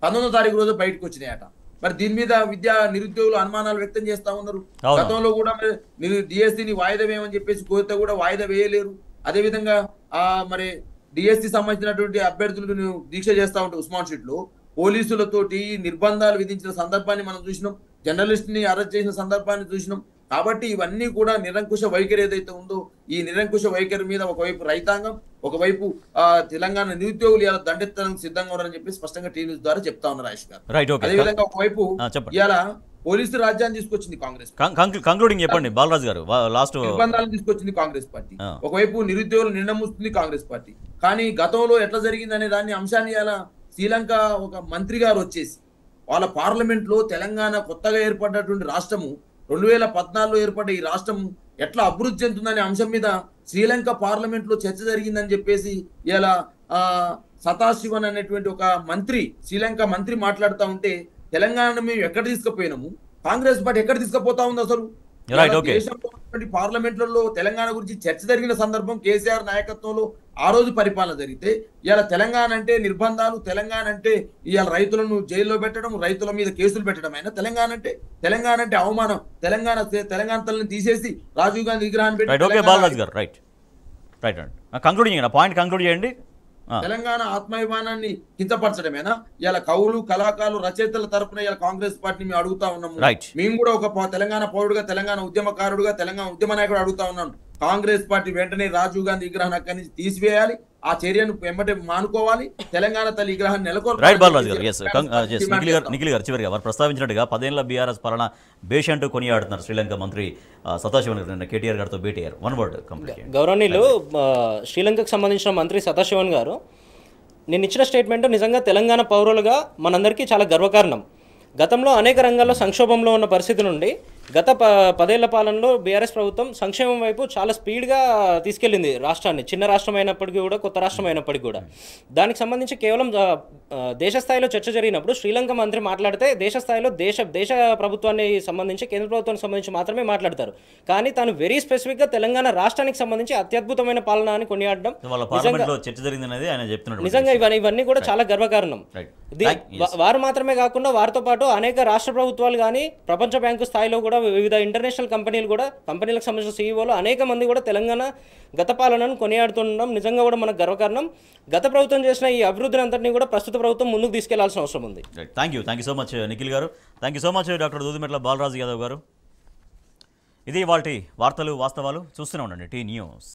పంతొమ్మిదో తారీఖు రోజు బయటకు వచ్చినాయట మరి దీని మీద విద్యా నిరుద్యోగులు అనుమానాలు వ్యక్తం చేస్తా ఉన్నారు అవును. గతంలో కూడా మరి మీరు డిఎస్సిని వాయిదా వేయమని చెప్పేసి కోరితే కూడా వాయిదా వేయలేరు అదేవిధంగా ఆ మరి డిఎస్సి సంబంధించినటువంటి అభ్యర్థులను దీక్ష చేస్తా ఉంటే ఉస్మాన్ షీట్ లో పోలీసులతోటి నిర్బంధాలు విధించిన సందర్భాన్ని మనం చూసినాం జర్నలిస్ట్ ని అరెస్ట్ చేసిన సందర్భాన్ని చూసినాం కాబట్టి ఇవన్నీ కూడా నిరంకుశ వైఖరి ఏదైతే ఉందో ఈ నిరంకుశ వైఖరి మీద ఒకవైపు రైతాంగం ఒకవైపు ఆ తెలంగాణ నిరుద్యోగులు ఇలా దండెత్తడానికి సిద్ధంగా ఉన్నారని చెప్పి స్పష్టంగా టీవీ న్యూస్ ద్వారా చెప్తా ఉన్నారు రాజేష్ గారు రైట్ ఓకే అదేవిధంగా ఒకవైపు ఆ, చెప్పండి. ఇవాళ పోలీసు రాజ్యాన్ని తీసుకొచ్చింది కాంగ్రెస్ కంక్లూడింగ్ చెప్పండి బాలరాజు గారు లాస్ట్ నిర్బంధాలను తీసుకొచ్చింది కాంగ్రెస్ పార్టీ ఆ. ఒకవైపు నిరుద్యోగులు నిండముస్తుంది కాంగ్రెస్ పార్టీ కానీ గతంలో ఎట్లా జరిగింది అనే దాన్ని అంశాన్ని ఇలా శ్రీలంక ఒక మంత్రి గారు వచ్చేసి వాళ్ళ పార్లమెంట్ లో తెలంగాణ కొత్తగా ఏర్పడినటువంటి రాష్ట్రము రెండు వేల పద్నాలుగులో ఏర్పడ్డ ఈ రాష్ట్రం ఎట్లా అభివృద్ధి చెందుతుందనే అంశం మీద శ్రీలంక పార్లమెంట్ లో చర్చ జరిగిందని చెప్పేసి ఇలా ఆ సతాశివన్ అనేటువంటి ఒక మంత్రి శ్రీలంక మంత్రి మాట్లాడుతూ ఉంటే తెలంగాణ మేము ఎక్కడ తీసుకుపోయినాము కాంగ్రెస్ పార్టీ ఎక్కడ తీసుకుపోతా ఉంది అసలు Right, ఇలా okay. దేశంలో ఉన్నటువంటి పార్లమెంట్లలో తెలంగాణ గురించి చర్చ జరిగిన సందర్భం కేసీఆర్ నాయకత్వంలో ఆ రోజు పరిపాలన జరిగితే ఇవాళ తెలంగాణ అంటే నిర్బంధాలు తెలంగాణ అంటే ఇవాళ రైతులను జైల్లో పెట్టడం రైతుల మీద కేసులు పెట్టడం అయినా తెలంగాణ అంటే తెలంగాణ అంటే అవమానం తెలంగాణ తెలంగాణ తల్లిని తీసేసి రాజీవ్ గాంధీ విగ్రహాన్ని పెట్టి right okay Telangana- Balaraju garu right right right conclude చేయండి పాయింట్ కంక్లూడ్ చేయండి ఆ, తెలంగాణ ఆత్మాభిమానాన్ని కించపరచడమేనా ఇలా కవులు కళాకారులు రచయితల తరపున ఇలా కాంగ్రెస్ పార్టీని మేము అడుగుతా ఉన్నాము Right. మేము కూడా ఒక ప- తెలంగాణ పౌరుడుగా తెలంగాణ ఉద్యమకారుడుగా తెలంగాణ ఉద్యమ నాయకుడు అడుగుతా ఉన్నాను కాంగ్రెస్ పార్టీ వెంటనే రాజీవ్ గాంధీ విగ్రహాన్ని అక్కడి నుంచి తీసివేయాలి ఆ చర్యను వెంబటే మానుకోవాలి తెలంగాణ తల్లి విగ్రహాన్ని రైట్ బాలరాజు గారు ఎస్ నెలకొల్పాలి ఎస్ నిఖిల్ గారు నిఖిల్ గారు చివరిగా వారు ప్రస్తావించినట్టుగా పదేళ్ల బీఆర్ఎస్ పాలన బేష్ అంటూ కొనియాడుతున్నారు శ్రీలంక మంత్రి ఆ, సదాశివన్ గారు నిన్న కేటీఆర్ గారితో భేటీ అయ్యారు వన్ వర్డ్ కంప్లీట్ చేయండి గౌరవనీయులు ఆ, శ్రీలంకకు సంబంధించిన మంత్రి సదాశివన్ గారు నేను ఇచ్చిన స్టేట్మెంట్ నిజంగా తెలంగాణ పౌరులుగా మనందరికీ చాలా గర్వకారణం గతంలో అనేక రంగాల్లో సంక్షోభంలో ఉన్న పరిస్థితి నుండి గత ప పదేళ్ల పాలనలో బీఆర్ఎస్ ప్రభుత్వం సంక్షేమం వైపు చాలా స్పీడ్గా తీసుకెళ్ళింది రాష్ట్రాన్ని చిన్న రాష్ట్రం అయినప్పటికీ కూడా కొత్త రాష్ట్రం అయినప్పటికీ కూడా దానికి సంబంధించి కేవలం ఆ, ఆ, దేశ స్థాయిలో చర్చ జరిగినప్పుడు శ్రీలంక మంత్రి మాట్లాడితే దేశ స్థాయిలో దేశ దేశ ప్రభుత్వాన్ని సంబంధించి కేంద్ర ప్రభుత్వానికి సంబంధించి మాత్రమే మాట్లాడతారు కానీ తాను వెరీ స్పెసిఫిక్గా తెలంగాణ రాష్ట్రానికి సంబంధించి అత్యద్భుతమైన పాలన అని కొనియాడడం వాళ్ళ పార్లమెంట్ లో చర్చ జరిగింది అనేది ఆయన చెప్తున్నాడు నిజంగా ఇవన్నీ ఇవన్నీ కూడా చాలా గర్వకారణం Right. The- Thank- yes. వా- వారు మాత్రమే కాకుండా వారితో పాటు అనేక రాష్ట్ర ప్రభుత్వాలు కానీ ప్రపంచ బ్యాంకు స్థాయిలో కూడా వివిధ ఇంటర్నేషనల్ కంపెనీలు కూడా కంపెనీలకు సంబంధించిన సీఈఓలు అనేక మంది కూడా తెలంగాణ గత పాలనను కొనియాడుతుండడం నిజంగా కూడా మనకు గర్వకారణం గత ప్రభుత్వం చేసిన ఈ అభివృద్ధిని అంతటినీ కూడా ప్రస్తుత ప్రభుత్వం ముందుకు తీసుకెళ్లాల్సిన అవసరం ఉంది thank you thank you so much Nikhil garu thank you so much doctor Dudimetla Balaraju Yadav garu ఇది వాటి వార్తలు వాస్తవాలు చూస్తూనే ఉండండి టీ న్యూస్